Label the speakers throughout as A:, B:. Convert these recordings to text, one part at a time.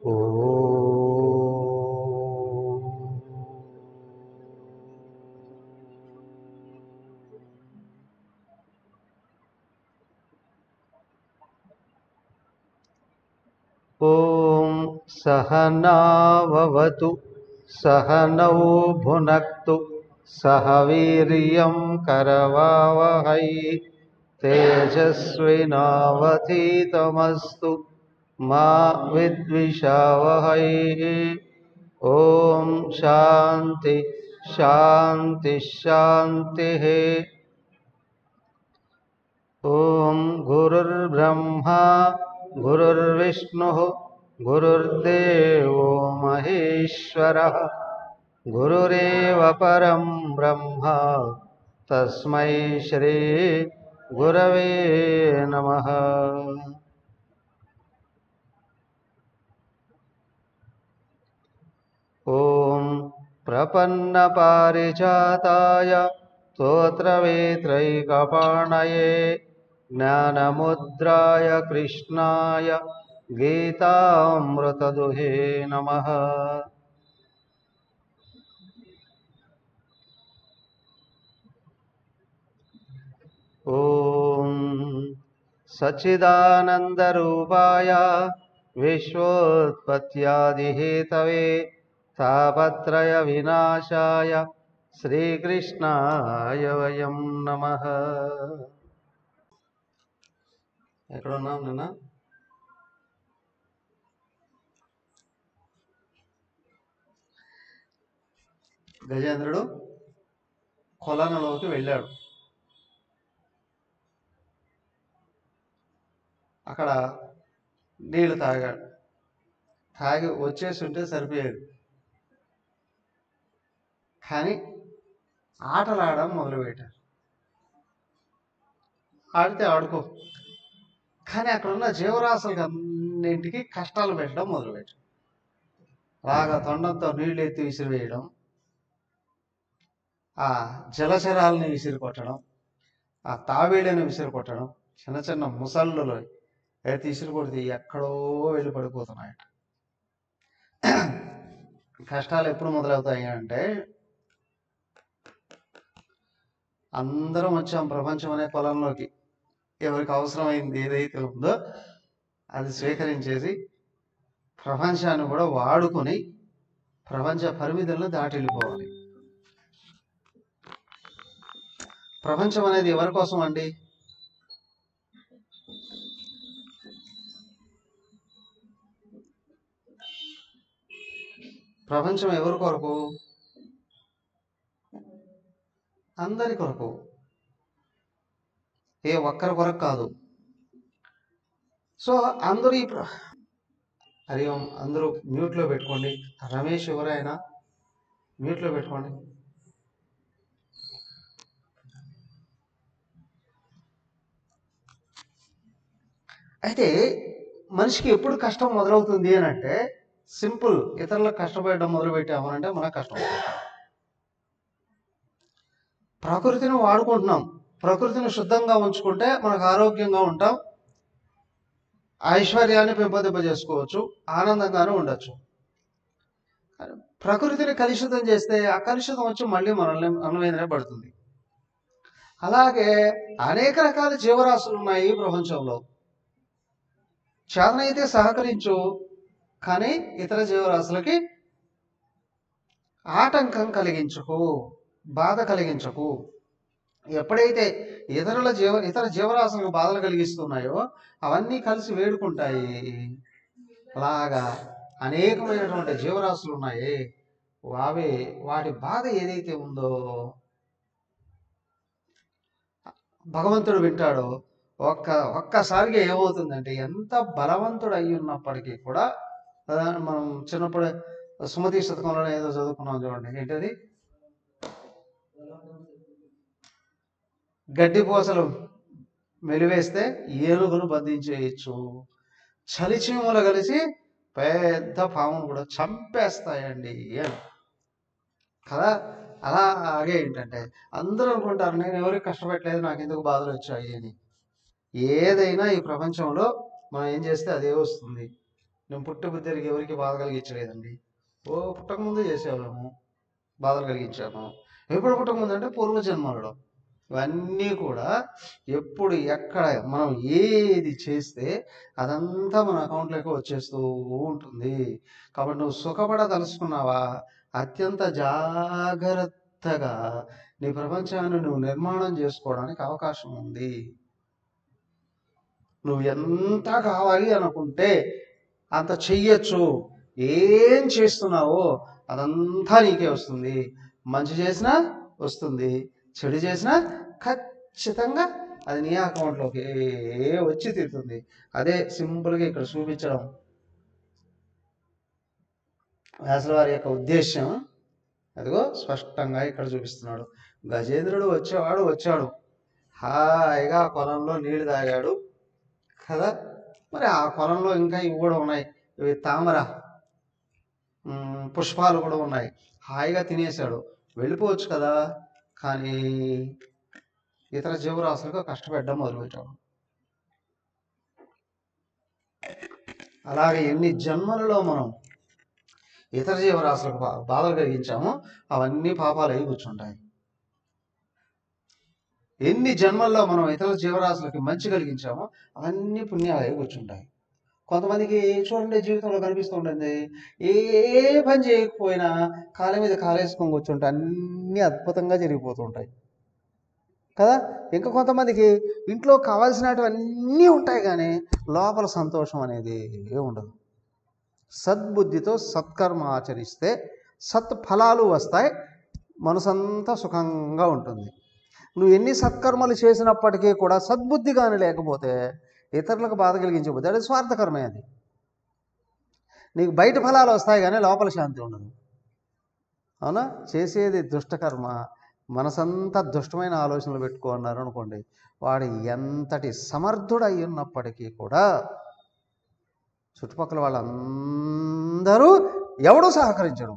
A: ఓ ॐ सहनाववतु सहनौ भुनक्तु सह वीर्यं करवावहै तेजस्विनावधीतमस्तु मा विद्विषावहै ॐ शान्ति शान्ति शान्तिः ॐ गुरुर्ब्रह्मा गुरुर्विष्णुः गुरुर्देवो महेश्वरः गुरुरेव परं ब्रह्म तस्मै श्री गुरवे नमः ॐ प्रपन्नपारिजाताय स्तोत्रवेत्रैकपाणये ज्ञानमुद्राय कृष्णाय गीतामृतदुहे नमः ॐ सच्चिदानन्दरूपाय विश्वोत्पत्त्यादिहेतवे तापत्रयविनाशाय శ్రీకృష్ణాయ వయం నమ ఎక్కడున్నాం నాన్న గజేంద్రుడు కొలనులోకి వెళ్ళాడు అక్కడ నీళ్లు తాగాడు తాగి వచ్చేసి ఉంటే సరిపోయాడు కానీ ఆటలాడడం మొదలుపెట్టారు ఆడితే ఆడుకో కానీ అక్కడ ఉన్న జీవరాశులకు అన్నింటికి కష్టాలు పెట్టడం మొదలుపెట్టారు రాగా తొండంతో నీళ్ళు ఎత్తి విసిరివేయడం ఆ జలచరాలని విసిరి కొట్టడం ఆ తాబేళ్ళని విసిరి కొట్టడం చిన్న చిన్న ముసళ్ళలో అయితే విసిరి కొడితే ఎక్కడో వెళ్ళి పడిపోతున్నాయట కష్టాలు ఎప్పుడు మొదలవుతాయి అంటే అందరం వచ్చాం ప్రపంచం అనే పొలంలోకి ఎవరికి అవసరమైంది ఏదైతే ఉందో అది స్వీకరించేసి ప్రపంచాన్ని కూడా వాడుకొని ప్రపంచ పరిమితులను దాటి వెళ్ళిపోవాలి ప్రపంచం అనేది ఎవరి కోసం అండి ప్రపంచం ఎవరి కొరకు అందరి కొరకు ఏ ఒక్కరి కొరకు కాదు సో అందరూ ఈ ప్ర- హరి ఓం అందరూ మ్యూట్లో పెట్టుకోండి రమేష్ ఎవరైనా మ్యూట్లో పెట్టుకోండి అయితే మనిషికి ఎప్పుడు కష్టం మొదలవుతుంది అని అంటే సింపుల్ ఇతరులకు కష్టపడడం మొదలు పెట్టామనంటే మనకు కష్టం అవుతుంది. ప్రకృతిని వాడుకుంటున్నాం ప్రకృతిని శుద్ధంగా ఉంచుకుంటే మనకు ఆరోగ్యంగా ఉంటాం ఐశ్వర్యాన్ని పెంపొందింపజేసుకోవచ్చు ఆనందంగానే ఉండొచ్చు కానీ ప్రకృతిని కలుషితం చేస్తే ఆ కలుషితం వచ్చి మళ్ళీ మనల్ని మన మీదనే పడుతుంది అలాగే అనేక రకాల జీవరాశులు ఉన్నాయి ఈ ప్రపంచంలో చేతనైతే సహకరించు కానీ ఇతర జీవరాశులకి ఆటంకం కలిగించకు బాధ కలిగించకు ఎప్పుడైతే ఇతరుల జీవ ఇతర జీవరాశులకు బాధలు కలిగిస్తున్నాయో అవన్నీ కలిసి వేడుకుంటాయి అలాగా అనేకమైనటువంటి జీవరాశులు ఉన్నాయి అవి వాటి బాధ ఏదైతే ఉందో భగవంతుడు వింటాడో ఒక్క ఒక్కసారిగా ఏమవుతుందంటే ఎంత బలవంతుడు అయి ఉన్నప్పటికీ కూడా ఆ, మనం చిన్నప్పుడు సుమతి శతకంలో ఏదో చదువుకున్నాం చూడండి ఏంటది గడ్డి పూసలు మెలివేస్తే ఏనుగును బంధించేయచ్చు చలిచీమలు కలిసి పెద్ద పామును కూడా చంపేస్తాయండి అని కదా అలాగే ఏంటంటే అందరూ అనుకుంటారు నేను ఎవరికి కష్టపెట్టలేదు నాకు ఎందుకు బాధలు వచ్చాయి అని ఏదైనా ఈ ప్రపంచంలో మనం ఏం చేస్తే అదే వస్తుంది నేను పుట్టి బుద్ధికి ఎవరికి బాధ కలిగించలేదండి ఓ పుట్టక ముందు చేసేవాళ్ళము బాధలు కలిగించాము ఎప్పుడు పుట్టక ముందు అంటే పూర్వజన్మలలో ఇవన్నీ కూడా ఎప్పుడు ఎక్కడ మనం ఏది చేస్తే అదంతా మన అకౌంట్లోకి వచ్చేస్తూ ఉంటుంది కాబట్టి నువ్వు సుఖపడదలుచుకున్నావా అత్యంత జాగ్రత్తగా నీ ప్రపంచాన్ని నువ్వు నిర్మాణం చేసుకోవడానికి అవకాశం ఉంది నువ్వు ఎంత కావాలి అనుకుంటే అంత చెయ్యొచ్చు ఏం చేస్తున్నావో అదంతా నీకే వస్తుంది మంచి చేసినా వస్తుంది చెడు చేసినా ఖచ్చితంగా అది నీ అకౌంట్లోకి వచ్చి తీరుతుంది అదే సింపుల్గా ఇక్కడ చూపించడం అసలు వారి యొక్క ఉద్దేశం అదిగో స్పష్టంగా ఇక్కడ చూపిస్తున్నాడు గజేంద్రుడు వచ్చేవాడు వచ్చాడు హాయిగా ఆ పొలంలో నీళ్లు తాగాడు కదా మరి ఆ పొలంలో ఇంకా ఇవి కూడా ఉన్నాయి ఇవి తామర ఉమ్, పుష్పాలు కూడా ఉన్నాయి హాయిగా తినేశాడు వెళ్ళిపోవచ్చు కదా కానీ ఇతర జీవరాశులకు కష్టపెట్టడం మొదలుపెట్టాడు అలాగే ఎన్ని జన్మలలో మనం ఇతర జీవరాశులకు బా- బాధలు కలిగించామో అవన్నీ పాపాలు అయి కూర్చుంటాయి ఎన్ని జన్మల్లో మనం ఇతర జీవరాశులకి మంచి కలిగించామో అవన్నీ పుణ్యాలు అయి కూర్చుంటాయి కొంతమందికి చూడండి జీవితంలో కనిపిస్తూ ఉంటుంది ఏ పని చేయకపోయినా కాళ్ళ మీద కాలేసుకొని కూర్చుంటే అన్నీ అద్భుతంగా జరిగిపోతుంటాయి కదా ఇంకా కొంతమందికి ఇంట్లో కావాల్సినటువన్నీ ఉంటాయి కానీ లోపల సంతోషం అనేది ఉండదు సద్బుద్ధితో సత్కర్మ ఆచరిస్తే సత్ఫలాలు వస్తాయి మనసంతా సుఖంగా ఉంటుంది నువ్వు ఎన్ని సత్కర్మలు చేసినప్పటికీ కూడా సద్బుద్ధి కానీ లేకపోతే ఇతరులకు బాధ కలిగించబోతే అది స్వార్థకరమే అది నీకు బయట ఫలాలు వస్తాయి కానీ లోపల శాంతి ఉండదు అవునా చేసేది దుష్టకర్మ మనసంతా దుష్టమైన ఆలోచనలు పెట్టుకో అన్నారు అనుకోండి వాడు ఎంతటి సమర్థుడు అయి ఉన్నప్పటికీ కూడా చుట్టుపక్కల వాళ్ళందరూ ఎవడూ సహకరించడం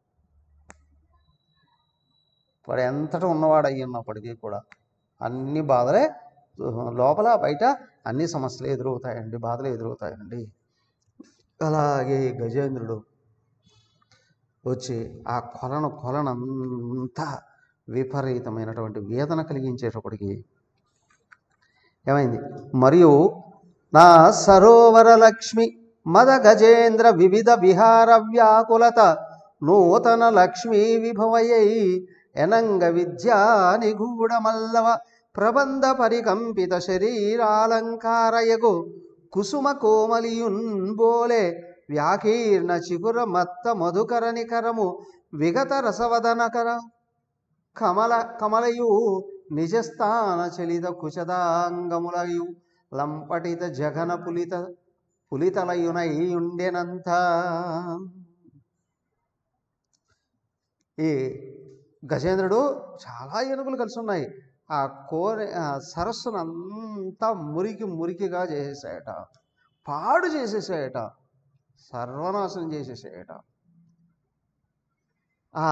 A: వాడు ఎంతటి ఉన్నవాడు అయి ఉన్నప్పటికీ కూడా అన్ని బాధలే లోపల బయట అన్ని సమస్యలు ఎదురవుతాయండి బాధలు ఎదురవుతాయండి అలాగే ఈ గజేంద్రుడు వచ్చి ఆ కొలను కొలనంతా విపరీతమైనటువంటి వేదన కలిగించేటప్పటికి ఏమైంది మరియు నా సరోవర లక్ష్మి మద గజేంద్ర వివిధ విహార వ్యాకులత నూతన లక్ష్మీ విభవయై ఎనంగ విద్యా నిగూఢమల్లవ ప్రబంధ పరికంపిత శరీరాలంకారయగు కుసుమ కోమలియున్ బోలే వ్యాకీర్ణ చిగుర మత్త మధుకర నికరము విగత రసవదనకర కమల కమలయు నిజస్థాన చలిత కుచదాంగములయు లంపటిత జగన పులిత పులితలయునై ఉండెనంత ఈ గజేంద్రుడు చాలా ఏనుగులు కలిసి ఉన్నాయి ఆ కోరి ఆ సరస్సును అంతా మురికి మురికిగా చేసేసాయట పాడు చేసేసాయట సర్వనాశనం చేసేసాయట ఆ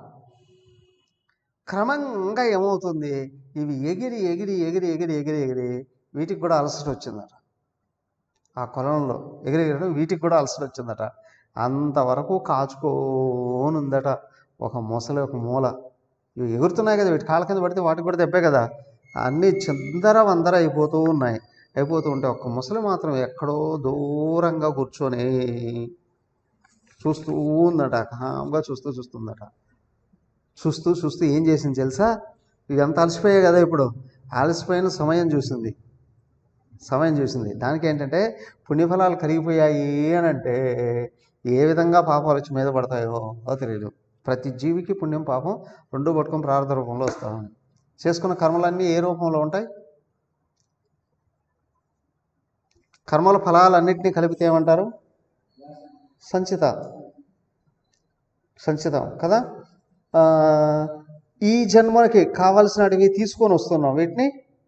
A: క్రమంగా ఏమవుతుంది ఇవి ఎగిరి ఎగిరి ఎగిరి ఎగిరి ఎగిరి ఎగిరి వీటికి కూడా అలసట వచ్చిందట ఆ కొలంలో ఎగిరి ఎగిరడం వీటికి కూడా అలసట వచ్చిందట అంతవరకు కాచుకోనుందట ఒక మొసలి ఒక మూల ఇవి ఎగురుతున్నాయి కదా వీటి కాళ్ళ కింద పడితే వాటికి కూడా దెబ్బే కదా అన్నీ చిందర వందర అయిపోతూ ఉన్నాయి అయిపోతూ ఉంటే ఒక్క ముసలి మాత్రం ఎక్కడో దూరంగా కూర్చొని చూస్తూ ఉందట కామ్గా చూస్తూ చూస్తుందట చూస్తూ చూస్తూ ఏం చేసింది తెలుసా ఇదంతా అలసిపోయాయి కదా ఇప్పుడు అలసిపోయిన సమయం చూసింది సమయం చూసింది దానికి ఏంటంటే పుణ్యఫలాలు కరిగిపోయాయి అని అంటే ఏ విధంగా పాపాలు వచ్చి మీద పడతాయో అదో తెలియదు ప్రతి జీవికి పుణ్యం పాపం రెండు పట్టుకొని ప్రార్థన రూపంలో వస్తామని చేసుకున్న కర్మలన్నీ ఏ రూపంలో ఉంటాయి కర్మల ఫలాలన్నింటినీ కలిపితే ఏమంటారు సంచిత సంచితం కదా ఆ, ఈ జన్మకి కావలసినటివి తీసుకొని వస్తున్నాం వీటిని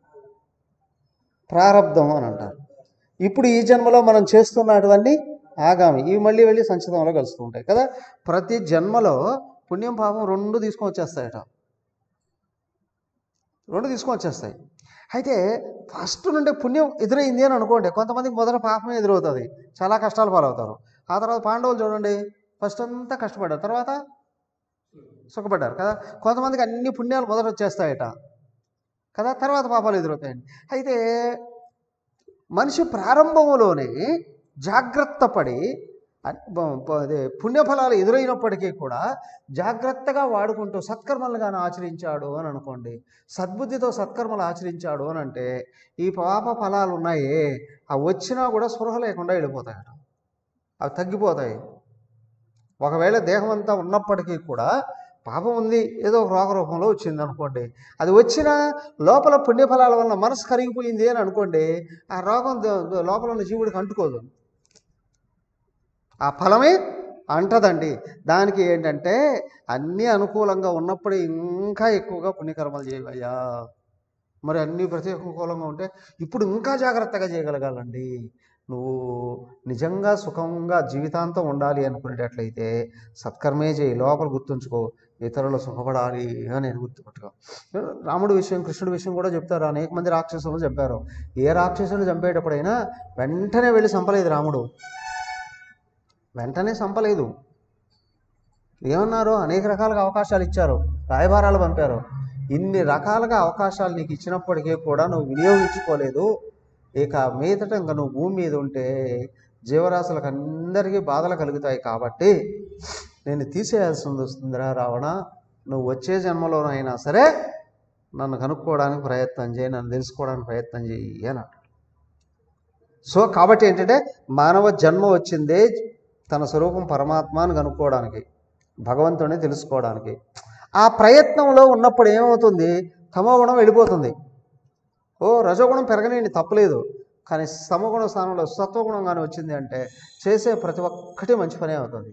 A: ప్రారంధం అని అంటారు ఇప్పుడు ఈ జన్మలో మనం చేస్తున్నటువంటి ఆగామి ఇవి మళ్ళీ వెళ్ళి సంచితంలో కలుస్తూ ఉంటాయి కదా ప్రతి జన్మలో పుణ్యం పాపం రెండు తీసుకొని వచ్చేస్తాయట రెండు తీసుకొని వచ్చేస్తాయి అయితే ఫస్ట్ నుండి పుణ్యం ఎదురైంది అని అనుకోండి కొంతమందికి మొదట పాపమే ఎదురవుతుంది చాలా కష్టాలు పాలవుతారు ఆ తర్వాత పాండవులు చూడండి ఫస్ట్ అంతా కష్టపడ్డారు తర్వాత సుఖపడ్డారు కదా కొంతమందికి అన్ని పుణ్యాలు మొదట వచ్చేస్తాయట కదా తర్వాత పాపాలు ఎదురవుతాయండి అయితే మనిషి ప్రారంభంలోనే జాగ్రత్త పడి అన్- బ- బ- అదే పుణ్యఫలాలు ఎదురైనప్పటికీ కూడా జాగ్రత్తగా వాడుకుంటూ సత్కర్మలు కానీ ఆచరించాడు అని అనుకోండి సద్బుద్ధితో సత్కర్మలు ఆచరించాడు అని అంటే ఈ పాప ఫలాలు ఉన్నాయే అవి వచ్చినా కూడా స్పృహ లేకుండా వెళ్ళిపోతాయట అవి తగ్గిపోతాయి ఒకవేళ దేహం అంతా ఉన్నప్పటికీ కూడా పాపం ఉంది ఏదో ఒక రోగ రూపంలో వచ్చింది అనుకోండి అది వచ్చినా లోపల పుణ్యఫలాల వల్ల మనసు కరిగిపోయింది అని అనుకోండి ఆ రోగం ద- ద- లోపల ఉన్న జీవుడికి అంటుకోదు ఆ ఫలమే అంటదండి దానికి ఏంటంటే అన్నీ అనుకూలంగా ఉన్నప్పుడు ఇంకా ఎక్కువగా పుణ్యకర్మలు చేయవయ్యా మరి అన్నీ ప్రతికూలంగా ఉంటే ఇప్పుడు ఇంకా జాగ్రత్తగా చేయగలగాలండి నువ్వు నిజంగా సుఖంగా జీవితాంతం ఉండాలి అనుకునేటట్లయితే సత్కర్మే చేయి లోపల గుర్తుంచుకో ఇతరులు సుఖపడాలి అని నేను గుర్తుపెట్టుకో రాముడి విషయం కృష్ణుడి విషయం కూడా చెప్తారు అనేక మంది రాక్షసులు చంపారు ఏ రాక్షసుని చంపేటప్పుడైనా వెంటనే వెళ్ళి చంపలేదు రాముడు వెంటనే చంపలేదు ఏమన్నారు అనేక రకాలుగా అవకాశాలు ఇచ్చారు రాయబారాలు పంపారు ఇన్ని రకాలుగా అవకాశాలు నీకు ఇచ్చినప్పటికీ కూడా నువ్వు వినియోగించుకోలేదు ఇక మీదట ఇంకా నువ్వు భూమి మీద ఉంటే జీవరాశులకు అందరికీ బాధలు కలుగుతాయి కాబట్టి నేను తీసేయాల్సి వస్తుందిరా రావణ నువ్వు వచ్చే జన్మలోనైనా సరే నన్ను కనుక్కోవడానికి ప్రయత్నం చేయి నన్ను తెలుసుకోవడానికి ప్రయత్నం చేయి అని అంటాడు సో కాబట్టి ఏంటంటే మానవ జన్మ వచ్చిందే తన స్వరూపం పరమాత్మను కనుక్కోవడానికి భగవంతుడిని తెలుసుకోవడానికి ఆ ప్రయత్నంలో ఉన్నప్పుడు ఏమవుతుంది తమోగుణం వెళ్ళిపోతుంది ఓ రజోగుణం పెరగనేయండి తప్పలేదు కానీ సమగుణ స్థానంలో సత్వగుణం కానీ వచ్చింది అంటే చేసే ప్రతి ఒక్కటి మంచి పనే అవుతుంది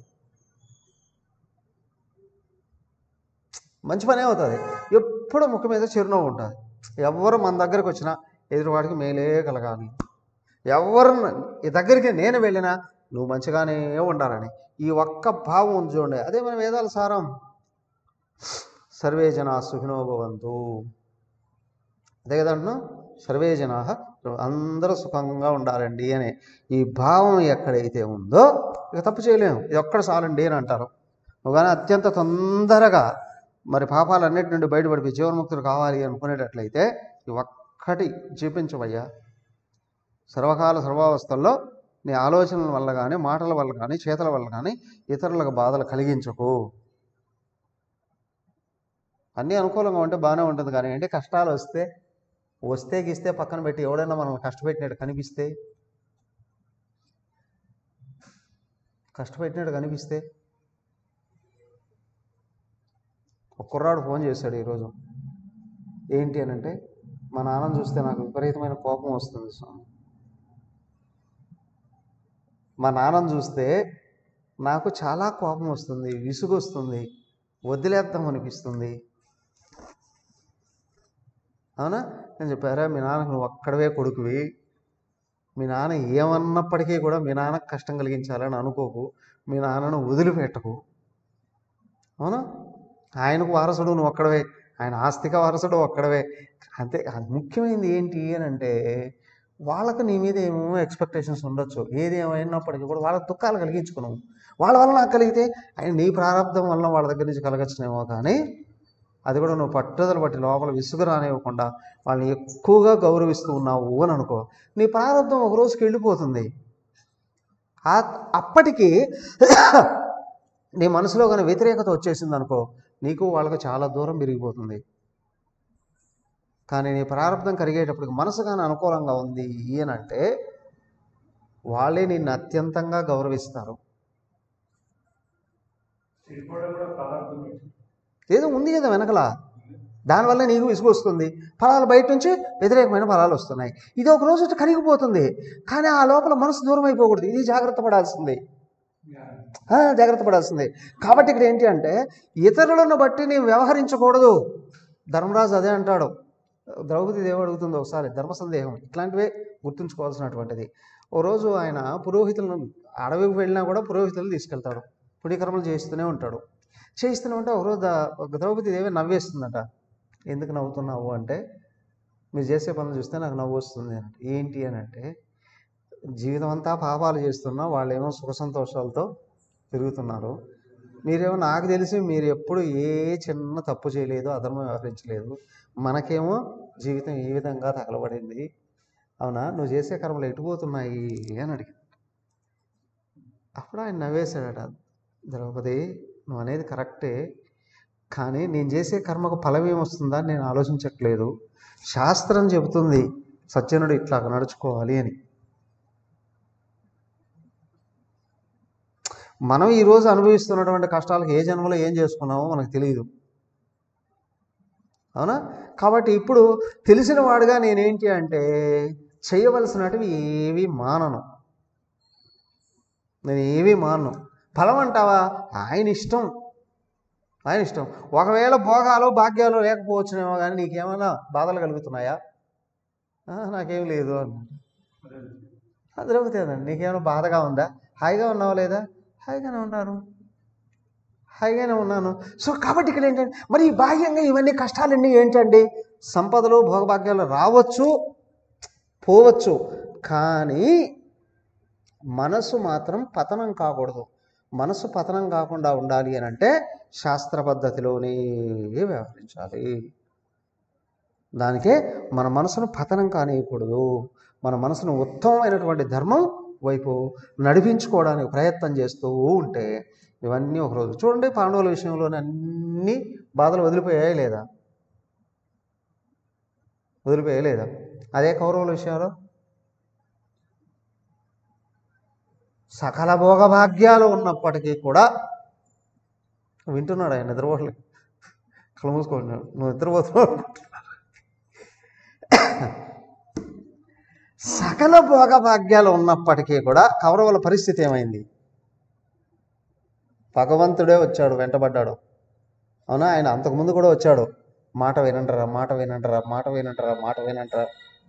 A: మంచి పనే అవుతుంది ఎప్పుడు ముఖం మీద చిరునవ్వు ఉంటుంది ఎవరు మన దగ్గరకు వచ్చినా ఎదురువాడికి మేలే కలగాలి ఎవరు ఈ దగ్గరికి నేను వెళ్ళినా నువ్వు మంచిగానే ఉండాలని ఈ ఒక్క భావం ఉంది చూడండి అదే మన వేదాల సారం సర్వే జనా సుఖినో భవంతు అదే కదా అంటున్నాం సర్వే జనా అందరూ సుఖంగా ఉండాలండి అనే ఈ భావం ఎక్కడైతే ఉందో ఇక తప్పు చేయలేము ఇది ఒక్కడ చాలండి అని అంటారు నువ్వు కానీ అత్యంత తొందరగా మరి పాపాలన్నిటి నుండి బయటపడిపోయి జీవన్ముక్తులు కావాలి అనుకునేటట్లయితే ఈ ఒక్కటి చూపించవయ్యా సర్వకాల సర్వావస్థల్లో నీ ఆలోచనల వల్ల కానీ మాటల వల్ల కానీ చేతల వల్ల కానీ ఇతరులకు బాధలు కలిగించకు అన్నీ అనుకూలంగా ఉంటే బాగానే ఉంటుంది కానీ ఏంటి కష్టాలు వస్తే వస్తే గిస్తే పక్కన పెట్టి ఎవడైనా మనల్ని కష్టపెట్టినట్టు కనిపిస్తే కష్టపెట్టినట్టు కనిపిస్తే ఒక కుర్రాడు ఫోన్ చేశాడు ఈరోజు ఏంటి అని అంటే మా నాన్నని చూస్తే నాకు విపరీతమైన కోపం వస్తుంది స్వామి మా నాన్నని చూస్తే నాకు చాలా కోపం వస్తుంది విసుగు వస్తుంది వదిలేద్దాం అనిపిస్తుంది అవునా నేను చెప్పారా మీ నాన్నకు నువ్వు ఒక్కడవే కొడుకువి మీ నాన్న ఏమన్నప్పటికీ కూడా మీ నాన్నకు కష్టం కలిగించాలని అనుకోకు మీ నాన్నను వదిలిపెట్టకు అవునా ఆయనకు వారసుడు నువ్వు ఒక్కడవే ఆయన ఆస్తిక వారసుడు ఒక్కడవే అంతే అది ముఖ్యమైనది ఏంటి అని అంటే వాళ్ళకు నీ మీద ఏమో ఎక్స్పెక్టేషన్స్ ఉండొచ్చు ఏది ఏమైనప్పటికీ కూడా వాళ్ళకి దుఃఖాలు కలిగించుకున్నావు వాళ్ళ వల్ల నాకు కలిగితే ఆయన నీ ప్రారంభం వల్ల వాళ్ళ దగ్గర నుంచి కలగచ్చునేమో కానీ అది కూడా నువ్వు పట్టుదల బట్టి లోపల విసుగు రానివ్వకుండా వాళ్ళని ఎక్కువగా గౌరవిస్తూ ఉన్నావు అని అనుకో నీ ప్రారంభం ఒక రోజుకి వెళ్ళిపోతుంది ఆ- అప్పటికి నీ మనసులో కానీ వ్యతిరేకత వచ్చేసింది అనుకో నీకు వాళ్ళకు చాలా దూరం పెరిగిపోతుంది కానీ నీ ప్రారంభం కరిగేటప్పటికి మనసు కానీ అనుకూలంగా ఉంది ఈయనంటే వాళ్ళే నిన్ను అత్యంతంగా గౌరవిస్తారు
B: చెడిపోవడం కూడా పదార్థం
A: ఏదో ఉంది కదా వెనకల దానివల్ల నీకు విసుగు వస్తుంది ఫలాలు బయట నుంచి వ్యతిరేకమైన ఫలాలు వస్తున్నాయి ఇది ఒక రోజు కరిగిపోతుంది కానీ ఆ లోపల మనసు దూరం అయిపోకూడదు ఇది జాగ్రత్త పడాల్సింది ఆ, జాగ్రత్త పడాల్సింది కాబట్టి ఇక్కడ ఏంటి అంటే ఇతరులను బట్టి నీవు వ్యవహరించకూడదు ధర్మరాజు అదే అంటాడు ద్రౌపది దేవి అడుగుతుంది ఒకసారి ధర్మ సందేహం ఇట్లాంటివే గుర్తుంచుకోవాల్సినటువంటిది ఓ రోజు ఆయన పురోహితులను అడవికి వెళ్ళినా కూడా పురోహితులు తీసుకెళ్తాడు పుణ్యకర్మలు చేస్తూనే ఉంటాడు చేస్తూనే ఉంటే ఒకరోజు ద- ద్రౌపది దేవి నవ్వేస్తుందట ఎందుకు నవ్వుతున్నావు అంటే మీరు చేసే పనులు చూస్తే నాకు నవ్వు వస్తుంది అని ఏంటి అని అంటే జీవితం అంతా పాపాలు చేస్తున్నా వాళ్ళేమో సుఖ సంతోషాలతో తిరుగుతున్నారు మీరేమో నాకు తెలిసి మీరు ఎప్పుడు ఏ చిన్న తప్పు చేయలేదు అధర్మం వ్యవహరించలేదు మనకేమో జీవితం ఈ విధంగా తగలబడింది అవునా నువ్వు చేసే కర్మలు ఎటుపోతున్నాయి అని అడిగి అప్పుడు ఆయన నవ్వేశాడట ద్రౌపది నువ్వు అనేది కరెక్టే కానీ నేను చేసే కర్మకు ఫలం ఏమొస్తుందా అని నేను ఆలోచించట్లేదు శాస్త్రం చెబుతుంది సజ్జనుడు ఇట్లా నడుచుకోవాలి అని మనం ఈరోజు అనుభవిస్తున్నటువంటి కష్టాలకు ఏ జన్మలో ఏం చేసుకున్నామో మనకు తెలియదు అవునా కాబట్టి ఇప్పుడు తెలిసిన వాడుగా నేనేంటి అంటే చేయవలసినటివి ఏవి మానను నేను ఏవి మానను ఫలం అంటావా ఆయన ఇష్టం ఆయన ఇష్టం ఒకవేళ భోగాలు భాగ్యాలు లేకపోవచ్చునేమో కానీ నీకేమైనా బాధలు కలుగుతున్నాయా "ఆ, నాకేం లేదు అన్నాడు అది దొరుకుతుందండి నీకేమైనా బాధగా ఉందా హాయిగా ఉన్నావా లేదా హాయిగానే ఉన్నాను హాయిగానే ఉన్నాను సో కాబట్టి ఇక్కడ ఏంటంటే మరి ఈ బాహ్యంగా ఇవన్నీ కష్టాలన్నీ ఏంటండి సంపదలు భోగభాగ్యాలు రావచ్చు పోవచ్చు కానీ మనసు మాత్రం పతనం కాకూడదు మనసు పతనం కాకుండా ఉండాలి అని అంటే శాస్త్ర పద్ధతిలోనే వ్యవహరించాలి దానికే మన మనసును పతనం కానియకూడదు మన మనసును ఉత్తమమైనటువంటి ధర్మం వైపు నడిపించుకోవడానికి ప్రయత్నం చేస్తూ ఉంటే ఇవన్నీ ఒకరోజు చూడండి పాండవుల విషయంలోనే అన్ని బాధలు వదిలిపోయాయి లేదా వదిలిపోయాయి లేదా అదే కౌరవుల విషయంలో సకల భోగభాగ్యాలు ఉన్నప్పటికీ కూడా వింటున్నాడు ఆయన నిద్రపోవట్లేదు కళ్ళు మూసుకుంటున్నాడు నువ్వు నిద్రపోతున్నావు సకల భోగభాగ్యాలు ఉన్నప్పటికీ కూడా కౌరవుల పరిస్థితి ఏమైంది భగవంతుడే వచ్చాడు వెంటబడ్డాడు అవునా ఆయన అంతకుముందు కూడా వచ్చాడు మాట వినంటరా మాట వినంటరా మాట వినంటరా మాట వినంటరా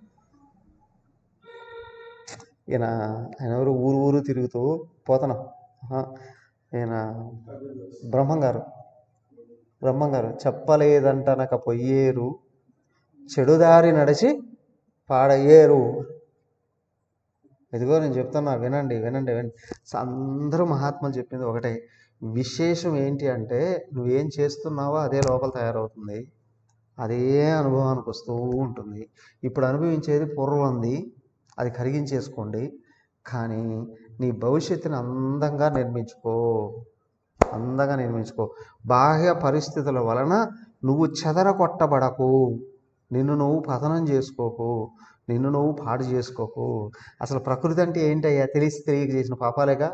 A: ఈయన ఆయన ఎవరు ఊరు ఊరు తిరుగుతూ పోతన ఈయన బ్రహ్మం గారు బ్రహ్మం గారు చెప్పలేదంటనక పొయ్యేరు చెడుదారి నడిచి పాడయ్యేరు ఇదిగో నేను చెప్తున్నా వినండి వినండి వినండి సో అందరూ మహాత్ములు చెప్పింది ఒకటే విశేషం ఏంటి అంటే నువ్వేం చేస్తున్నావో అదే లోపల తయారవుతుంది అదే అనుభవానికి వస్తూ ఉంటుంది ఇప్పుడు అనుభవించేది పూర్వంది అది కరిగించేసుకోండి కానీ నీ భవిష్యత్తుని అందంగా నిర్మించుకో అందంగా నిర్మించుకో బాహ్య పరిస్థితుల వలన నువ్వు చెదరగొట్టబడకు నిన్ను నువ్వు పతనం చేసుకోకు నిన్ను నువ్వు పాడు చేసుకోకు అసలు ప్రకృతి అంటే ఏంటయ్యా తెలిసి తెలియక చేసిన పాపాలేగా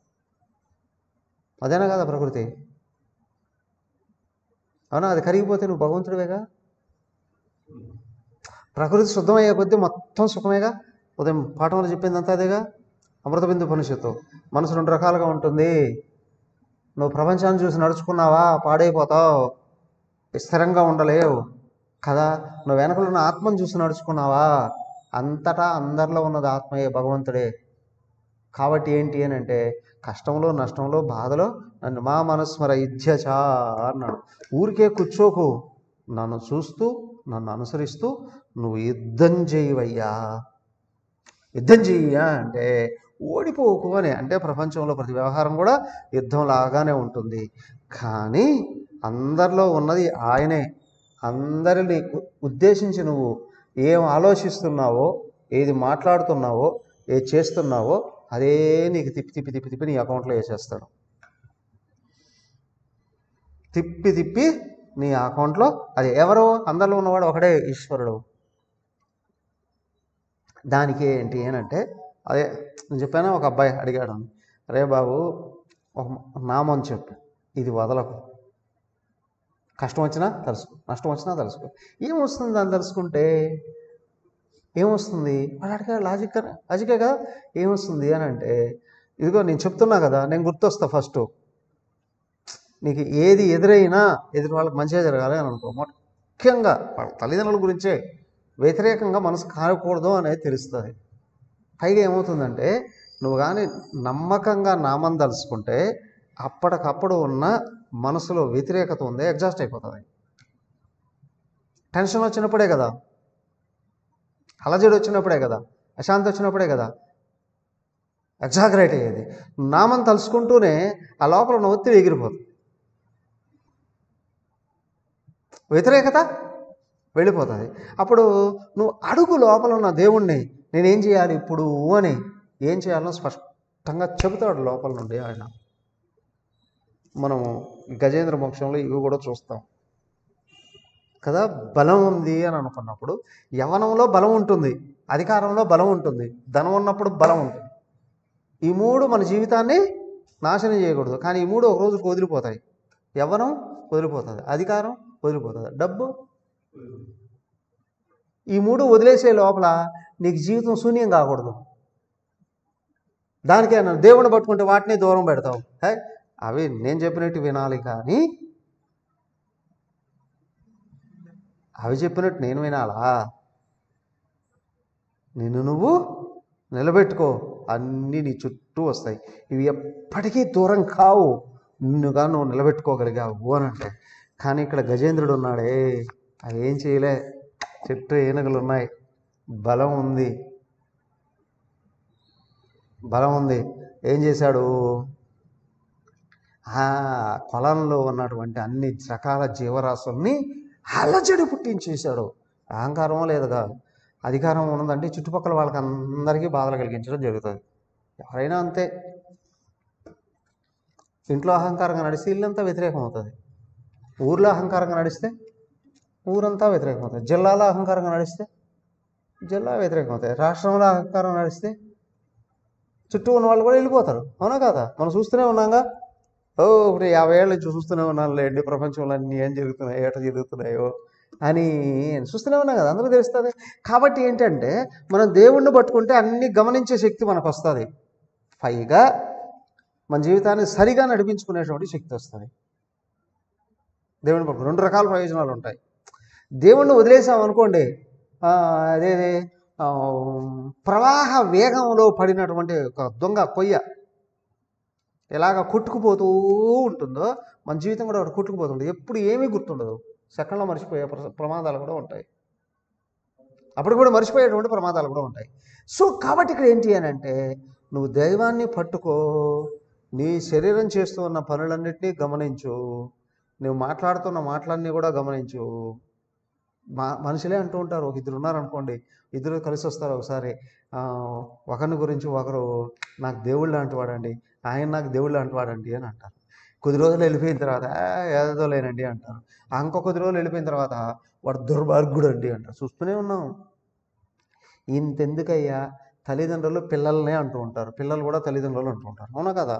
A: అదేనా కదా ప్రకృతి అవునా అది కరిగిపోతే నువ్వు భగవంతుడివేగా ప్రకృతి శుద్ధమయ్యే కొద్దీ మొత్తం సుఖమేగా ఉదయం పాఠంలో చెప్పిందంతా అదేగా అమృత బిందు ఉపనిషత్తు మనసు రెండు రకాలుగా ఉంటుంది నువ్వు ప్రపంచాన్ని చూసి నడుచుకున్నావా పాడైపోతావు స్థిరంగా ఉండలేవు కదా నువ్వు వెనకలో ఉన్న ఆత్మను చూసి నడుచుకున్నావా అంతటా అందరిలో ఉన్నది ఆత్మయే భగవంతుడే కాబట్టి ఏంటి అని అంటే కష్టంలో నష్టంలో బాధలో నన్ను మా మనస్మర ఇధ్యచా అన్నాడు ఊరికే కూర్చోకు నన్ను చూస్తూ నన్ను అనుసరిస్తూ నువ్వు యుద్ధం చేయవయ్యా యుద్ధం చెయ్యా అంటే ఓడిపోకు అని అంటే ప్రపంచంలో ప్రతి వ్యవహారం కూడా యుద్ధం లాగానే ఉంటుంది కానీ అందరిలో ఉన్నది ఆయనే అందరిని ఉ- ఉద్దేశించి నువ్వు ఏం ఆలోచిస్తున్నావో ఏది మాట్లాడుతున్నావో ఏది చేస్తున్నావో అదే నీకు తిప్పి తిప్పి తిప్పి తిప్పి నీ అకౌంట్లో వేసేస్తాడు తిప్పి తిప్పి నీ అకౌంట్లో అది ఎవరు అందరిలో ఉన్నవాడు ఒకడే ఈశ్వరుడు దానికి ఏంటి అంటే అదే నేను చెప్పాను ఒక అబ్బాయి అడిగాడు రే బాబు ఒక నామం చెప్పు ఇది వదలకు కష్టం వచ్చినా తెలుసుకో నష్టం వచ్చినా తెలుసుకో ఏమొస్తుంది దాన్ని తెలుసుకుంటే ఏమొస్తుంది వాడు అడిగాడు లాజిక్ లాజికే కదా ఏమొస్తుంది అని అంటే ఇదిగో నేను చెప్తున్నా కదా నేను గుర్తొస్తా ఫస్ట్ నీకు ఏది ఎదురైనా ఎదుటి వాళ్ళకి మంచిగా జరగాలి అని అనుకో ముఖ్యంగా వాళ్ళ తల్లిదండ్రుల గురించే వ్యతిరేకంగా మనసు కారకూడదు అనేది తెలుస్తుంది పైగా ఏమవుతుందంటే నువ్వు కానీ నమ్మకంగా నామం తలుచుకుంటే అప్పటికప్పుడు ఉన్న మనసులో వ్యతిరేకత ఉంది ఎగ్జాస్ట్ అయిపోతుంది టెన్షన్ వచ్చినప్పుడే కదా అలజడి వచ్చినప్పుడే కదా అశాంతి వచ్చినప్పుడే కదా ఎగ్జాగరేట్ అయ్యేది నామం తలుసుకుంటూనే ఆ లోపల ఉన్న ఒత్తిడి ఎగిరిపోతుంది వ్యతిరేకత వెళ్ళిపోతుంది అప్పుడు నువ్వు అడుగు లోపల ఉన్న దేవుణ్ణి నేనేం చేయాలి ఇప్పుడు అని ఏం చేయాలో స్పష్టంగా చెబుతాడు లోపల నుండి ఆయన మనము ఈ గజేంద్ర మోక్షంలో ఇవి కూడా చూస్తాం కదా బలం ఉంది అని అనుకున్నప్పుడు యవనంలో బలం ఉంటుంది అధికారంలో బలం ఉంటుంది ధనం ఉన్నప్పుడు బలం ఉంటుంది ఈ మూడు మన జీవితాన్ని నాశనం చేయకూడదు కానీ ఈ మూడు ఒక రోజుకు వదిలిపోతాయి యవ్వనం వదిలిపోతుంది అధికారం వదిలిపోతుంది డబ్బు ఈ మూడు వదిలేసే లోపల నీకు జీవితం శూన్యం కాకూడదు దానికే అన్నాను దేవుని పట్టుకుంటే వాటిని దూరం పెడతావు హే అవి నేను చెప్పినట్టు వినాలి కానీ అవి చెప్పినట్టు నేను వినాలా నిన్ను నువ్వు నిలబెట్టుకో అన్నీ నీ చుట్టూ వస్తాయి ఇవి ఎప్పటికీ దూరం కావు నిన్నుగా నువ్వు నిలబెట్టుకోగలిగావు అని అంటే కానీ ఇక్కడ గజేంద్రుడు ఉన్నాడే అవి ఏం చేయలే చెట్టు ఏనుగులు ఉన్నాయి బలం ఉంది బలం ఉంది ఏం చేశాడు ఆ కొలంలో ఉన్నటువంటి అన్ని రకాల జీవరాశుల్ని అలజడి పుట్టించేశాడు అహంకారం లేదు కాదు అధికారం ఉన్నదంటే చుట్టుపక్కల వాళ్ళకి అందరికీ బాధలు కలిగించడం జరుగుతుంది ఎవరైనా అంతే ఇంట్లో అహంకారంగా నడిస్తే ఇల్లంతా వ్యతిరేకం అవుతుంది ఊర్లో అహంకారంగా నడిస్తే ఊరంతా వ్యతిరేకం అవుతుంది జిల్లాలో అహంకారంగా నడిస్తే జిల్లా వ్యతిరేకం అవుతాయి రాష్ట్రంలో అహంకారం నడిస్తే చుట్టూ ఉన్న వాళ్ళు కూడా వెళ్ళిపోతారు అవునా కదా మనం చూస్తూనే ఉన్నాగా ఓ ఇప్పుడు యాభై ఏళ్ళ నుంచి చూస్తూనే ఉన్నాను లేండి ప్రపంచంలో అన్నీ ఏం జరుగుతున్నాయి ఏట జరుగుతున్నాయో అని చూస్తూనే ఉన్నాం కదా అందరూ తెలుస్తుంది కాబట్టి ఏంటంటే మనం దేవుణ్ణి పట్టుకుంటే అన్ని గమనించే శక్తి మనకు వస్తుంది పైగా మన జీవితాన్ని సరిగా నడిపించుకునేటువంటి శక్తి వస్తుంది దేవుని పట్టు రెండు రకాల ప్రయోజనాలు ఉంటాయి దేవుణ్ణి వదిలేసాం అనుకోండి ఆ, అదేదే ఆ, ప్రవాహ వేగంలో పడినటువంటి ఒక దొంగ కొయ్య ఎలాగ కొట్టుకుపోతూ ఉంటుందో మన జీవితం కూడా ఒకటి కొట్టుకుపోతుంది ఎప్పుడు ఏమీ గుర్తుండదు సెకండ్లో మర్చిపోయే ప్ర- ప్రమాదాలు కూడా ఉంటాయి అప్పుడు కూడా మర్చిపోయేటువంటి ప్రమాదాలు కూడా ఉంటాయి సో కాబట్టి ఇక్కడ ఏంటి అని అంటే నువ్వు దైవాన్ని పట్టుకో నీ శరీరం చేస్తూ ఉన్న పనులన్నింటినీ గమనించు నువ్వు మాట్లాడుతున్న మాటలన్నీ కూడా గమనించు మా మనుషులే అంటూ ఉంటారు ఒక ఇద్దరు ఉన్నారనుకోండి ఇద్దరు కలిసి వస్తారు ఒకసారి ఆ, ఒకరిని గురించి ఒకరు నాకు దేవుళ్ళు లాంటి వాడండి ఆయన నాకు దేవుళ్ళు లాంటి వాడండి అని అంటారు కొద్ది రోజులు వెళ్ళిపోయిన తర్వాత "ఆ, ఏదో లేనండి అంటారు ఆ ఇంకో కొద్ది రోజులు వెళ్ళిపోయిన తర్వాత వాడు దుర్మార్గుడు అండి అంటారు చూస్తూనే ఉన్నాం ఇంతెందుకయ్యా తల్లిదండ్రులు పిల్లల్నే అంటూ ఉంటారు పిల్లలు కూడా తల్లిదండ్రులు అంటూ ఉంటారు అవునా కదా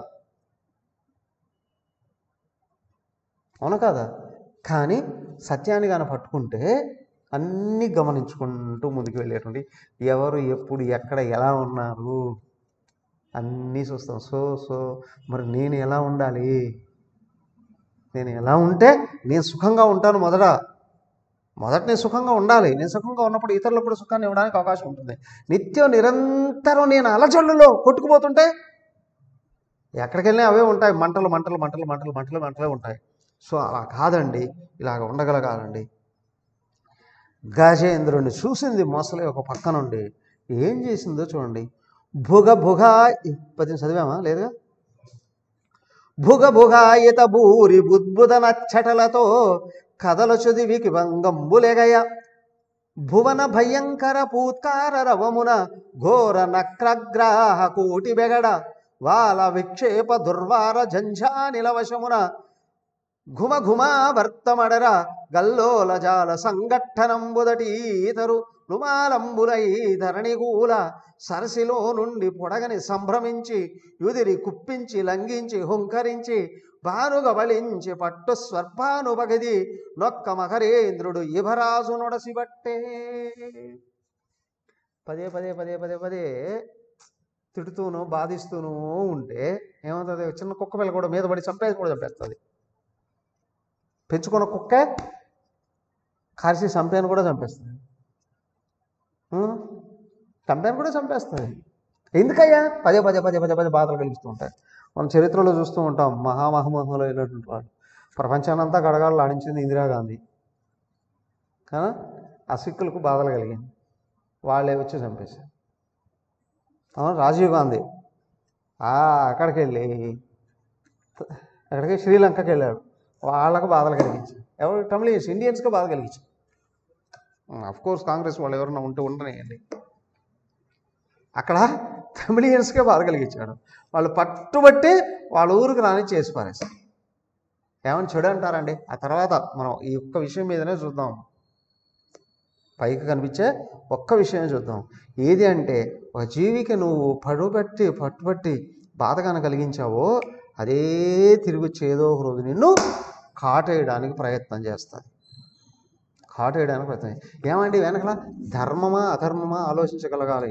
A: అవునా కదా కానీ సత్యాన్ని కానీ పట్టుకుంటే అన్నీ గమనించుకుంటూ ముందుకు వెళ్ళేటువంటి ఎవరు ఎప్పుడు ఎక్కడ ఎలా ఉన్నారు అన్నీ చూస్తాం సో సో మరి నేను ఎలా ఉండాలి నేను ఎలా ఉంటే నేను సుఖంగా ఉంటాను మొదట మొదట నేను సుఖంగా ఉండాలి నేను సుఖంగా ఉన్నప్పుడు ఇతరులకు కూడా సుఖాన్ని ఇవ్వడానికి అవకాశం ఉంటుంది నిత్యం నిరంతరం నేను అలజడులలో కొట్టుకుపోతుంటే ఎక్కడికి వెళ్ళినా అవే ఉంటాయి మంటలు మంటలు మంటలు మంటలు మంటలు మంటలే ఉంటాయి సో అలా కాదండి ఇలాగ ఉండగలగాలండి గజేంద్రుడిని చూసింది మొసలి ఒక పక్క నుండి ఏం చేసిందో చూడండి భుగ భుగ పది చదివామా లేదుగా భుగ భుగాయిత భూరి బుద్బుద నచ్చటలతో కథల చదివికి వంగంబులెగయ భువన భయంకర పూత్కార రవమున ఘోర నక్రగ్రాహ కూటి బెగడ వాల విక్షేప దుర్వార జంఝానిల వశమున ఘుమ ఘుమా వర్తమడర గల్లోల జాల సంగట్టనంబుదటీతరు రుమాలంబులై ధరణిగూల సరసిలో నుండి పొడగని సంభ్రమించి యుదిరి కుప్పించి లంఘించి హుంకరించి బానుగ బలించి పట్టు స్వర్పానుపగది నొక్క మకరేంద్రుడు ఇభరాజు నొడసిబట్టే పదే పదే పదే పదే పదే తిడుతూను బాధిస్తూను ఉంటే ఏమవుతుంది చిన్న కుక్క పిల్ల కూడా మీద పడి చంపేసి కూడా చంపేస్తుంది పెంచుకున్న కుక్క కాల్చి చంపాను కూడా చంపేస్తుంది ఉం? చంపాను కూడా చంపేస్తుంది ఎందుకయ్యా పదే పదే పదే పదే పదే బాధలు కలిగిస్తూ ఉంటాయి మనం చరిత్రలో చూస్తూ ఉంటాం మహామహమహులు అయినటువంటి వాడు ప్రపంచానంతా గడగాళ్ళు ఆడించింది ఇందిరాగాంధీ కానీ ఆ సిక్కులకు బాధలు కలిగింది వాళ్ళే వచ్చి చంపేశారు అవును రాజీవ్ గాంధీ ఆ, అక్కడికి వెళ్ళి అక్కడికి శ్రీలంకకి వెళ్ళాడు వాళ్ళకు బాధలు కలిగించారు ఎవరు తమిళియన్స్ ఇండియన్స్కి బాధ కలిగించారు అఫ్ కోర్స్ కాంగ్రెస్ వాళ్ళు ఎవరైనా ఉంటే ఉండనియండి అక్కడ తమిళియన్స్కే బాధ కలిగించాడు వాళ్ళు పట్టుబట్టి వాళ్ళ ఊరికి రాని చేసి పారేస్తారు ఏమని చెడు అంటారండి ఆ తర్వాత మనం ఈ ఒక్క విషయం మీదనే చూద్దాం పైకి కనిపించే ఒక్క విషయం చూద్దాం ఏది అంటే ఒక జీవికి నువ్వు పడుబట్టి పట్టుబట్టి బాధగాన కలిగించావో అదే తిరిగి వచ్చి ఏదో ఒక రోజు నిన్ను కాటేయడానికి ప్రయత్నం చేస్తుంది కాటేయడానికి ప్రయత్నం ఏమండి వెనకల ధర్మమా అధర్మమా ఆలోచించగలగాలి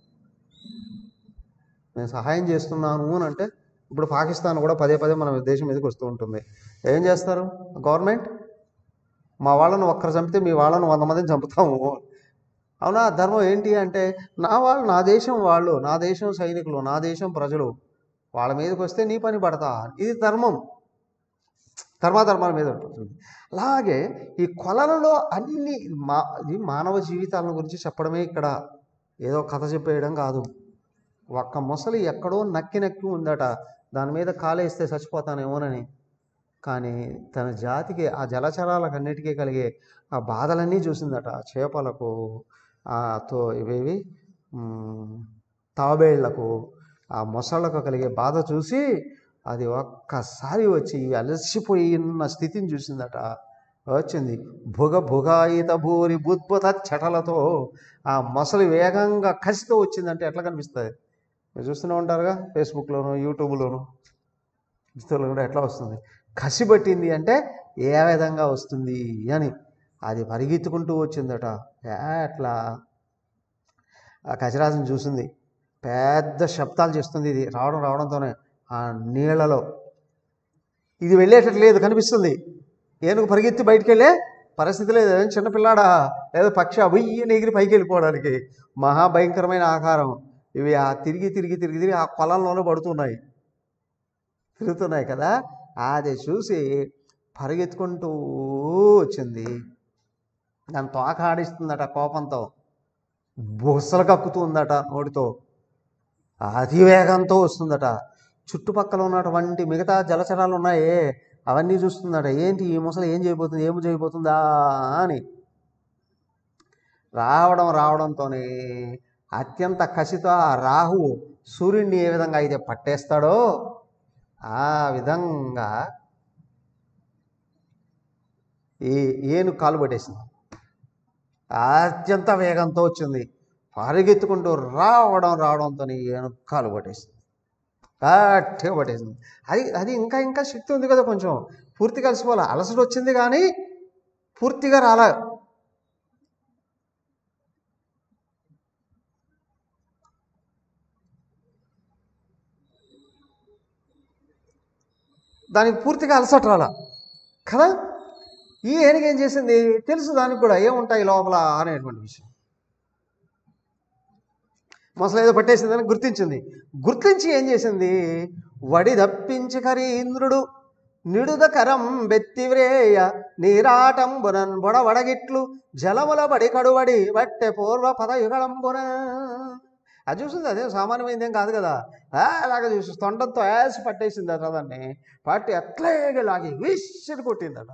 A: నేను సహాయం చేస్తున్నాను అని అంటే ఇప్పుడు పాకిస్తాన్ కూడా పదే పదే మన దేశం మీదకి వస్తూ ఉంటుంది ఏం చేస్తారు గవర్నమెంట్ మా వాళ్ళను ఒక్కరు చంపితే మీ వాళ్ళను వంద మందిని చంపుతాము అవునా ధర్మం ఏంటి అంటే నా వాళ్ళు నా దేశం వాళ్ళు నా దేశం సైనికులు నా దేశం ప్రజలు వాళ్ళ మీదకి వస్తే నీ పని పడతా ఇది ధర్మం ధర్మాధర్మాల మీద ఉంటుంది అలాగే ఈ కొలలలో అన్ని మా ఇది మానవ జీవితాల గురించి చెప్పడమే ఇక్కడ ఏదో కథ చెప్పేయడం కాదు ఒక్క మొసలి ఎక్కడో నక్కి నక్కి ఉందట దాని మీద కాలేస్తే చచ్చిపోతానేమోనని కానీ తన జాతికి ఆ జలచరాలకన్నిటికీ కలిగే ఆ బాధలన్నీ చూసిందట చేపలకు ఆ తో ఇవేవి మ్, తాబేళ్లకు ఆ మొసళ్ళకు కలిగే బాధ చూసి అది ఒక్కసారి వచ్చి అలసిపోయిన స్థితిని చూసిందట వచ్చింది భుగ భుగాయిత భూరి బుద్భుత చటలతో ఆ మొసలి వేగంగా కసితో వచ్చిందంటే ఎట్లా కనిపిస్తుంది మీరు చూస్తూనే ఉంటారుగా ఫేస్బుక్లోను యూట్యూబ్లోను ఇన్స్టాలో కూడా ఎట్లా వస్తుంది కసి పట్టింది అంటే ఏ విధంగా వస్తుంది అని అది పరిగెత్తుకుంటూ వచ్చిందట ఎట్లా ఆ కచిరాజుని చూసింది పెద్ద శబ్దాలు చేస్తుంది ఇది రావడం రావడంతోనే ఆ నీళ్లలో ఇది వెళ్ళేటట్టు లేదు కనిపిస్తుంది ఏనుగు పరిగెత్తి బయటికి వెళ్ళే పరిస్థితి లేదు ఏం చిన్నపిల్లాడా లేదా పక్షి అబయ్యి ఎగిరి పైకి వెళ్ళిపోవడానికి మహాభయంకరమైన ఆకారం ఇవి ఆ తిరిగి తిరిగి తిరిగి తిరిగి ఆ కొలంలోనే పడుతున్నాయి తిరుగుతున్నాయి కదా అది చూసి పరిగెత్తుకుంటూ వచ్చింది దాని తోక ఆడిస్తుందట కోపంతో బుసలు కక్కుతుందట నోటితో అతివేగంతో వస్తుందట చుట్టుపక్కల ఉన్నటువంటి మిగతా జలచరాలు ఉన్నాయే అవన్నీ చూస్తుందట ఏంటి ఈ ముసలి ఏం చేయబోతుంది ఏమి చేయబోతుందా అని రావడం రావడంతోనే అత్యంత కసితో ఆ రాహువు సూర్యుడిని ఏ విధంగా అయితే పట్టేస్తాడో ఆ విధంగా ఈ ఏను కాలు పట్టేసింది అత్యంత వేగంతో వచ్చింది పరిగెత్తుకుంటూ రావడం రావడంతో ఏను కాలు పట్టేసింది గట్టిగా పట్టేసింది అది అది ఇంకా ఇంకా శక్తి ఉంది కదా కొంచెం పూర్తి కలిసిపోలే అలసట వచ్చింది కానీ పూర్తిగా రాలే దానికి పూర్తిగా అలసట రాలా కదా ఈ ఏనుగు ఏం చేసింది తెలుసు దానికి కూడా ఏముంటాయి లోపల అనేటువంటి విషయం మొసలు ఏదో పట్టేసిందని గుర్తించింది గుర్తించి ఏం చేసింది వడి దప్పించి కరీంద్రుడు నిడుద కరం బెత్తివ్రేయ నీరాటంబునన్ బొడవడగిట్లు జలముల బడి కడువడి బట్టె పూర్వ పదయుగళంబున అది చూసింది అదే సామాన్యమైంది ఏం కాదు కదా ఆ, అలాగ చూసి తొండంతో యాసి పట్టేసింది అట దాన్ని పట్టి ఎట్లాగే లాగి విసిరి కొట్టిందట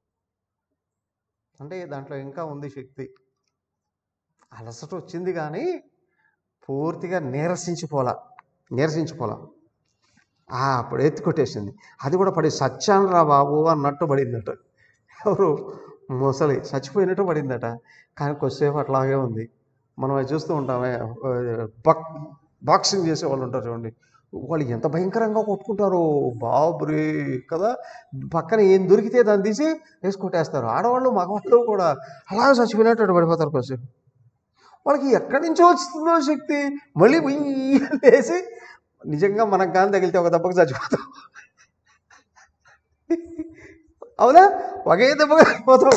A: అంటే దాంట్లో ఇంకా ఉంది శక్తి అలసట వచ్చింది కానీ పూర్తిగా నీరసించిపోలా నీరసించిపోలా ఆ, అప్పుడు ఎత్తి కొట్టేసింది అది కూడా పడి సత్యాన్ రా బాబు అన్నట్టు పడిందట ఎవరు మొసలి చచ్చిపోయినట్టు పడిందట కానీ కొద్దిసేపు అట్లాగే ఉంది మనం అది చూస్తూ ఉంటామే బక్ బాక్సింగ్ చేసే వాళ్ళు ఉంటారు చూడండి వాళ్ళు ఎంత భయంకరంగా కొట్టుకుంటారు బాబురే కదా పక్కన ఏం దొరికితే దాన్ని తీసి వేసి కొట్టేస్తారు ఆడవాళ్ళు మగవాళ్ళు కూడా అలాగే చచ్చిపోయినట్టు అటు పడిపోతారు కొద్దిసేపు వాళ్ళకి ఎక్కడి నుంచో వస్తుందో శక్తి మళ్ళీ ఉయ్యి అని వేసి నిజంగా మనకు కానీ తగిలితే ఒక దెబ్బకి చచ్చిపోతాం అవునా ఒకే దెబ్బగా చచ్చిపోతాం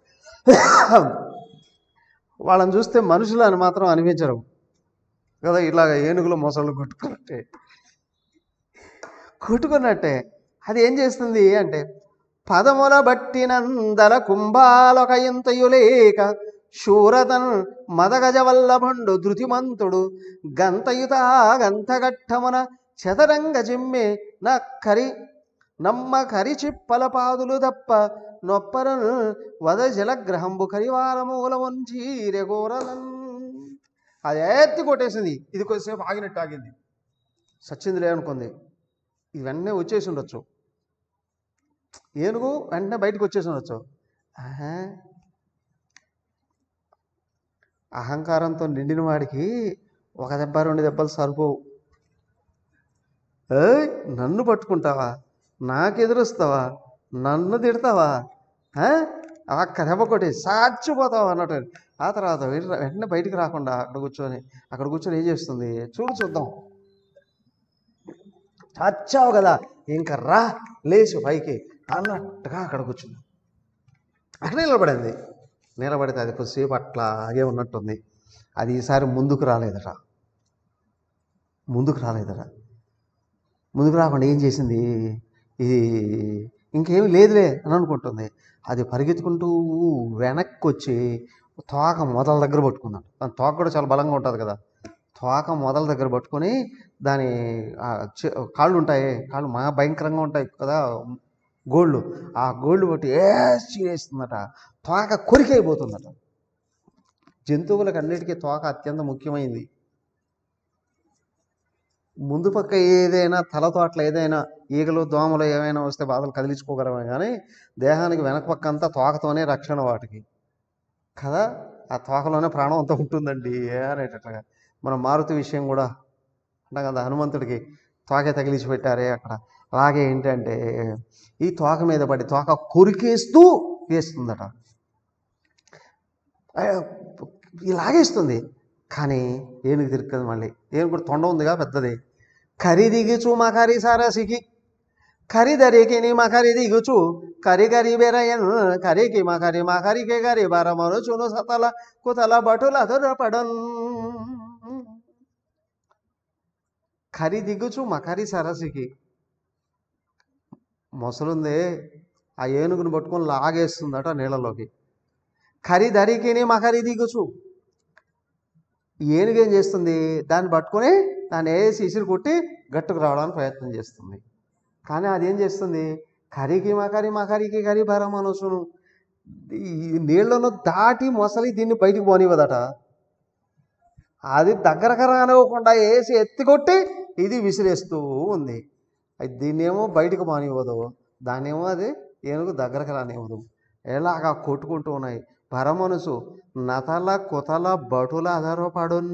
A: వాళ్ళని చూస్తే మనుషులు అని మాత్రం అనిపించరు కదా ఇలాగ ఏనుగులు మొసళ్ళు కొట్టుకున్నట్టే కొట్టుకున్నట్టే అది ఏం చేస్తుంది అంటే పదముల బట్టినందల కుంభాలొక ఇంతయు లేక శూరతన్ మదగజ వల్లభండు ధృతిమంతుడు గంతయుత గంతగట్టమున చదరంగ జిమ్మె నా కరి నమ్మ కరి చిప్పల పాదులు తప్ప నొప్పరను వద జలగ్రహంబు కరివార మూల వంచీరెగోరలన్ అది ఎత్తి కొట్టేసింది ఇది కొద్దిసేపు ఆగినట్టు ఆగింది సచ్చిందిలే అనుకుంది ఇది వెంటనే వచ్చేసి ఉండొచ్చు ఏనుగు వెంటనే బయటకు వచ్చేసి ఉండొచ్చు ఆహా. అహంకారంతో నిండిన వాడికి ఒక దెబ్బ రెండు దెబ్బలు సరిపోవు ఏయ్ నన్ను పట్టుకుంటావా నాకెదురుస్తావా నన్ను తిడతావా ఆ? అక్క దెబ్బ కొట్టి సాచిపోతావా అన్నట్టు ఆ తర్వాత వెంట- వెంటనే బయటికి రాకుండా అక్కడ కూర్చొని అక్కడ కూర్చొని ఏం చేస్తుంది చూడు చూద్దాం చచ్చావు కదా ఇంకా రా లేచి పైకి అన్నట్టుగా అక్కడ కూర్చుంది అక్కడ నిలబడింది నిలబడితే అది కొద్దిసేపు అట్లాగే ఉన్నట్టుంది అది ఈసారి ముందుకు రాలేదట ముందుకు రాలేదట ముందుకు రాకుండా ఏం చేసింది ఇది ఇంకేమి లేదులే అని అనుకుంటుంది అది పరిగెత్తుకుంటూ వెనక్కి వచ్చి తోక మొదల దగ్గర పట్టుకున్నాడు దాని తోక కూడా చాలా బలంగా ఉంటుంది కదా తోక మొదల దగ్గర పట్టుకొని దాని ఆ చె- కాళ్ళు ఉంటాయి కాళ్ళు మహా భయంకరంగా ఉంటాయి కదా గోళ్ళు ఆ గోళ్ళు బట్టి ఏసి వేస్తుందట తోక కొరికైపోతుందట జంతువులకు అన్నిటికీ తోక అత్యంత ముఖ్యమైనది ముందు పక్క ఏదైనా తలతో అట్లా ఏదైనా ఈగలు దోమలు ఏమైనా వస్తే బాధలు కదిలించుకోగలమే కానీ దేహానికి వెనక పక్క అంతా తోకతోనే రక్షణ వాటికి కదా ఆ తోకలోనే ప్రాణం అంతా ఉంటుందండి అనేటట్లుగా మన మారుతి విషయం కూడా అంటే కదా హనుమంతుడికి తోకే తగిలించి పెట్టారే అక్కడ అలాగే ఏంటంటే ఈ తోక మీద పడి తోక కొరికేస్తూ వేస్తుందట ఆ, ఇలాగేస్తుంది కానీ ఏనుగు తిరుక్కదు మళ్ళీ ఏనుగు కూడా తొండ ఉందిగా పెద్దది కరి దిగుచు మకరి సరసికి కరి దరికి నీ మకరి దిగుచు కరి కరి బెరయన్ కరికి మకరి మకరికి కరి బరమను చును సతల కుతల బటుల దొరపడన్ కరి దిగుచు మకరి సరసికి మొసలుందే ఆ ఏనుగును పట్టుకొని లాగేస్తుందట నీళ్ళలోకి కరి దరికిని మకరి దిగుచు ఏనుగు ఏం చేస్తుంది దాన్ని పట్టుకొని దాన్ని వేసి ఇసిరి కొట్టి గట్టుకు రావడానికి ప్రయత్నం చేస్తుంది కానీ అది ఏం చేస్తుంది కరికి మకరి మకరికి కరి భరమనుసును ఈ నీళ్లను దాటి మొసలి దీన్ని బయటికి పోనివ్వదట అది దగ్గరకు రానివ్వకుండా వేసి ఎత్తికొట్టి ఇది విసిరేస్తూ ఉంది అది దీన్నేమో బయటకు మానివ్వదు దాన్నేమో అది ఏనుగు దగ్గరకు రానివ్వదు ఎలాగా కొట్టుకుంటూ ఉన్నాయి పరమనుసు నతల కుతల బటుల ఆధారపడున్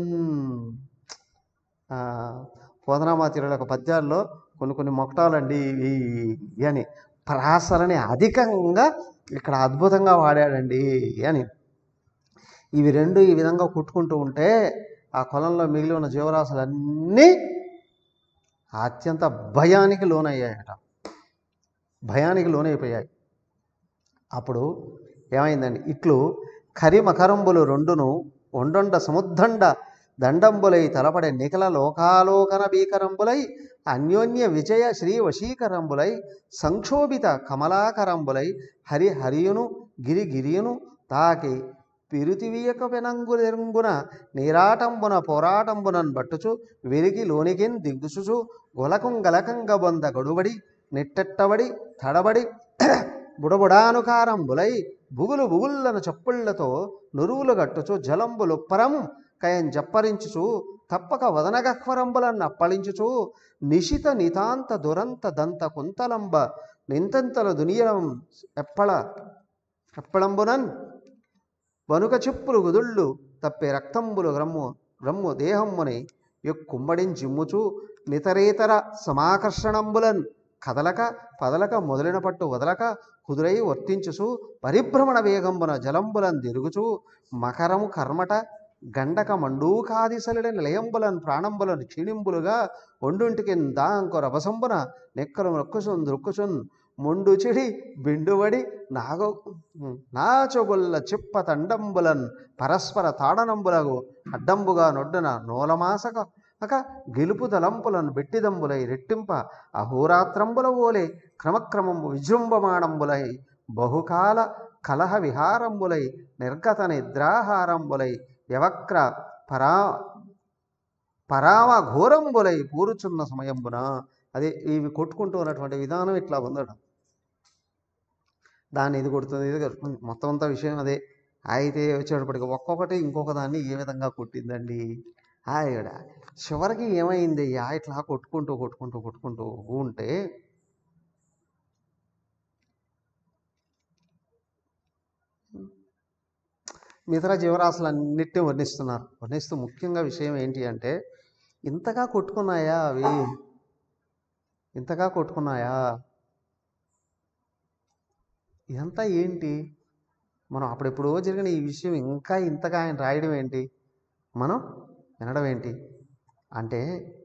A: పోతనామాతిరుల యొక్క పద్యాల్లో కొన్ని కొన్ని మొక్కటాలండి ఇవి ఇవి అని ప్రాసలని అధికంగా ఇక్కడ అద్భుతంగా వాడాడండి అని ఇవి రెండు ఈ విధంగా కుట్టుకుంటూ ఉంటే ఆ కొలంలో మిగిలి ఉన్న జీవరాశులన్నీ అత్యంత భయానికి లోనయ్యాయట భయానికి లోనైపోయాయి అప్పుడు ఏమైందండి ఇట్లు కరిమకరంబులు రెండును ఒండొండ సముద్దండ దండంబులై తలపడే నిఖల లోకాలోకన భీకరంబులై అన్యోన్య విజయ శ్రీ వశీకరంబులై సంక్షోభిత కమలాకరంబులై హరి హరియును గిరి గిరియును తాకి పిరుతివియక పెనంగులెంగున నీరాటంబున పోరాటంబునన్ బట్టుచు వెలికి లోనికిన్ దిగ్గుచుచు గొలకం గలకంగ బొంద గడుబడి నెట్టెట్టబడి తడబడి బుడబుడానుకారంబులై బుగులు బుగుళ్ళను చప్పుళ్లతో నురువులు గట్టుచు జలంబులు పరం కయం జప్పరించుచు తప్పక వదనగహ్వరంబులన్న అప్పళించుచు నిశిత నితాంత దురంత దంత కుంతలంబ నింతంతల దునియలం ఎప్పళ ఎప్పళంబునన్ వనుక చెప్పులు గుదుళ్ళు తప్పే రక్తంబులు గ్రమ్ము గ్రమ్ము దేహమ్ముని యొక్కుంబడించిమ్ముచు నితరేతర సమాకర్షణంబులన్ కదలక పదలక మొదలిన పట్టు వదలక కుదురై వర్తించుచు పరిభ్రమణ వేగంబున జలంబులన్ తిరుగుచు మకరము కర్మట గండక మండూకాదిసలుడైన లయంబులన్ ప్రాణంబులను క్షీణింబులుగా ఒండుంటికి దాంకు రభసంబున నెక్కలు నొక్కుచున్ దృక్కుచున్ ముండు చెడి బిండువడి నాగో నాచొగుల్ల చిప్ప తండంబులన్ పరస్పర తాడనంబులకు అడ్డంబుగా నొడ్డున నూలమాసక అక గెలుపు తలంపులను బెట్టిదంబులై రెట్టింప అహోరాత్రంబుల ఓలే క్రమక్రమంబు విజృంభమాణంబులై బహుకాల కలహ విహారంబులై నిర్గత నిద్రాహారంబులై వ్యవక్ర పరా పరామ ఘోరంబులై పూరుచున్న సమయంబున అదే ఇవి కొట్టుకుంటూ ఉన్నటువంటి విధానం ఇట్లా ఉందట దాన్ని ఇది కొడుతుంది ఇది కొడుతుంది మొత్తం అంతా విషయం అదే అయితే వచ్చేటప్పటికి ఒక్కొక్కటి ఇంకొక దాన్ని ఏ విధంగా కొట్టిందండి ఆవిడ చివరికి ఏమైంది అయ్యా ఇట్లా కొట్టుకుంటూ కొట్టుకుంటూ కొట్టుకుంటూ ఉంటే మిగతా జీవరాశులన్నిటిని వర్ణిస్తున్నారు వర్ణిస్తూ ముఖ్యంగా విషయం ఏంటి అంటే ఇంతగా కొట్టుకున్నాయా అవి ఇంతగా కొట్టుకున్నాయా ఇదంతా ఏంటి మనం అప్పుడెప్పుడో జరిగిన ఈ విషయం ఇంకా ఇంతగా ఆయన రాయడం ఏంటి మనం వినడం ఏంటి అంటే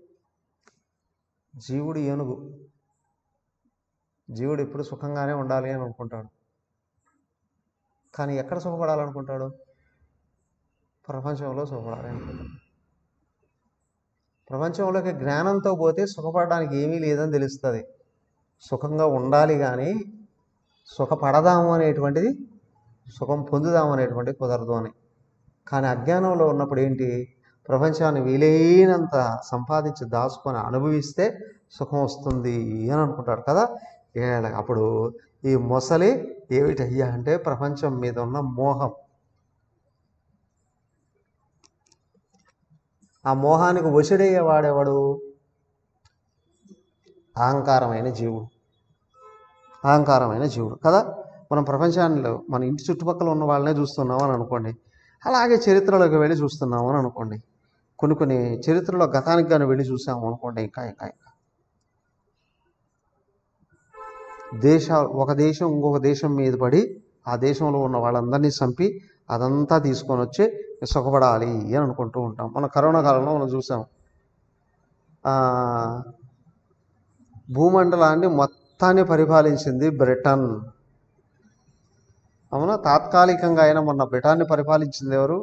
A: జీవుడు ఏనుగు జీవుడు ఎప్పుడు సుఖంగానే ఉండాలి అని అనుకుంటాడు కానీ ఎక్కడ సుఖపడాలనుకుంటాడు ప్రపంచంలో సుఖపడాలి అనుకుంటాడు ప్రపంచంలోకి జ్ఞానంతో పోతే సుఖపడడానికి ఏమీ లేదని తెలుస్తుంది సుఖంగా ఉండాలి కానీ సుఖపడదాము అనేటువంటిది సుఖం పొందుదాము అనేటువంటిది కుదరదు అని కానీ అజ్ఞానంలో ఉన్నప్పుడు ఏంటి ప్రపంచాన్ని వీలైనంత సంపాదించి దాచుకొని అనుభవిస్తే సుఖం వస్తుంది అని అనుకుంటాడు కదా ఏ- అప్పుడు ఈ మొసలి ఏమిటయ్యా అంటే ప్రపంచం మీద ఉన్న మోహం ఆ మోహానికి వశుడయ్యే వాడేవాడు అహంకారమైన జీవుడు అహంకారమైన జీవుడు కదా మనం ప్రపంచాల్లో మన ఇంటి చుట్టుపక్కల ఉన్న వాళ్ళనే చూస్తున్నాం అని అనుకోండి అలాగే చరిత్రలోకి వెళ్ళి చూస్తున్నాము అని అనుకోండి కొన్ని కొన్ని చరిత్రలో గతానికి కానీ వెళ్ళి చూసాము అనుకోండి ఇంకా ఇంకా ఇంకా దేశ ఒక దేశం ఇంకొక దేశం మీద పడి ఆ దేశంలో ఉన్న వాళ్ళందరినీ చంపి అదంతా తీసుకొని వచ్చి సుఖపడాలి అని అనుకుంటూ ఉంటాం మన కరోనా కాలంలో మనం చూసాం ఆ, భూమండలాన్ని మొత్తాన్ని పరిపాలించింది బ్రిటన్ అవునా తాత్కాలికంగా అయినా మొన్న బ్రిటన్ని పరిపాలించింది ఎవరు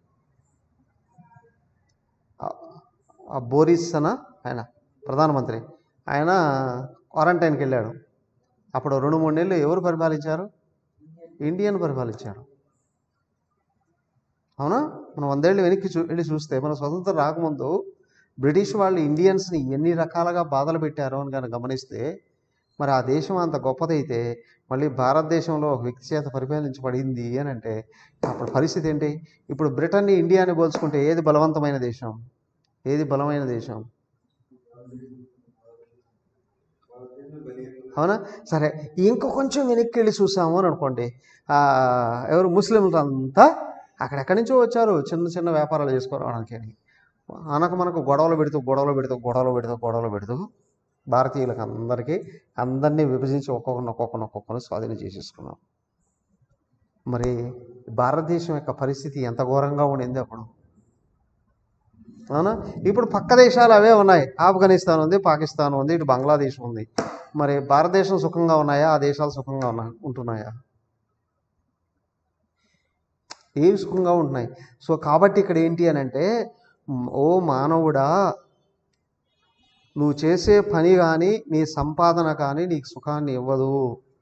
A: ఆ- ఆ బోరిస్ అన ఆయన ప్రధానమంత్రి ఆయన క్వారంటైన్కి వెళ్ళాడు అప్పుడు రెండు మూడు నెలలు ఎవరు పరిపాలించారు ఇండియన్ పరిపాలించాడు అవునా మనం వందేళ్ళు వెనక్కి చూ వెళ్ళి చూస్తే మన స్వతంత్రం రాకముందు బ్రిటిష్ వాళ్ళు ఇండియన్స్ని ఎన్ని రకాలుగా బాధలు పెట్టారో అని కనుక గమనిస్తే మరి ఆ దేశం అంత గొప్పదైతే మళ్ళీ భారతదేశంలో ఒక వ్యక్తి చేత పరిపాలించబడింది అని అంటే అప్పుడు పరిస్థితి ఏంటి ఇప్పుడు బ్రిటన్ని ఇండియాని పోల్చుకుంటే ఏది బలవంతమైన దేశం ఏది బలమైన దేశం అవునా సరే ఇంకో కొంచెం వెనక్కి వెళ్ళి చూసాము అని అనుకోండి ఆ, ఎవరు ముస్లింలు అంతా అక్కడెక్కడి నుంచో వచ్చారు చిన్న చిన్న వ్యాపారాలు చేసుకోవడానికి అని అనక మనకు గొడవలు పెడుతూ గొడవలు పెడుతూ గొడవలు పెడుతూ గొడవలు పెడుతూ భారతీయులకు అందరికీ అందరినీ విభజించి ఒక్కొక్కరిని ఒక్కొక్కరిని ఒక్కొక్కరిని స్వాధీనం చేసేసుకున్నాం మరి భారతదేశం యొక్క పరిస్థితి ఎంత ఘోరంగా ఉండింది అప్పుడు అవునా ఇప్పుడు పక్క దేశాలు అవే ఉన్నాయి ఆఫ్ఘనిస్తాన్ ఉంది పాకిస్తాన్ ఉంది ఇటు బంగ్లాదేశ్ ఉంది మరి భారతదేశం సుఖంగా ఉన్నాయా ఆ దేశాలు సుఖంగా ఉన్నా ఉంటున్నాయా ఏవి సుఖంగా ఉంటున్నాయి సో కాబట్టి ఇక్కడ ఏంటి అని అంటే మ్, ఓ మానవుడా నువ్వు చేసే పని కానీ నీ సంపాదన కానీ నీకు సుఖాన్ని ఇవ్వదు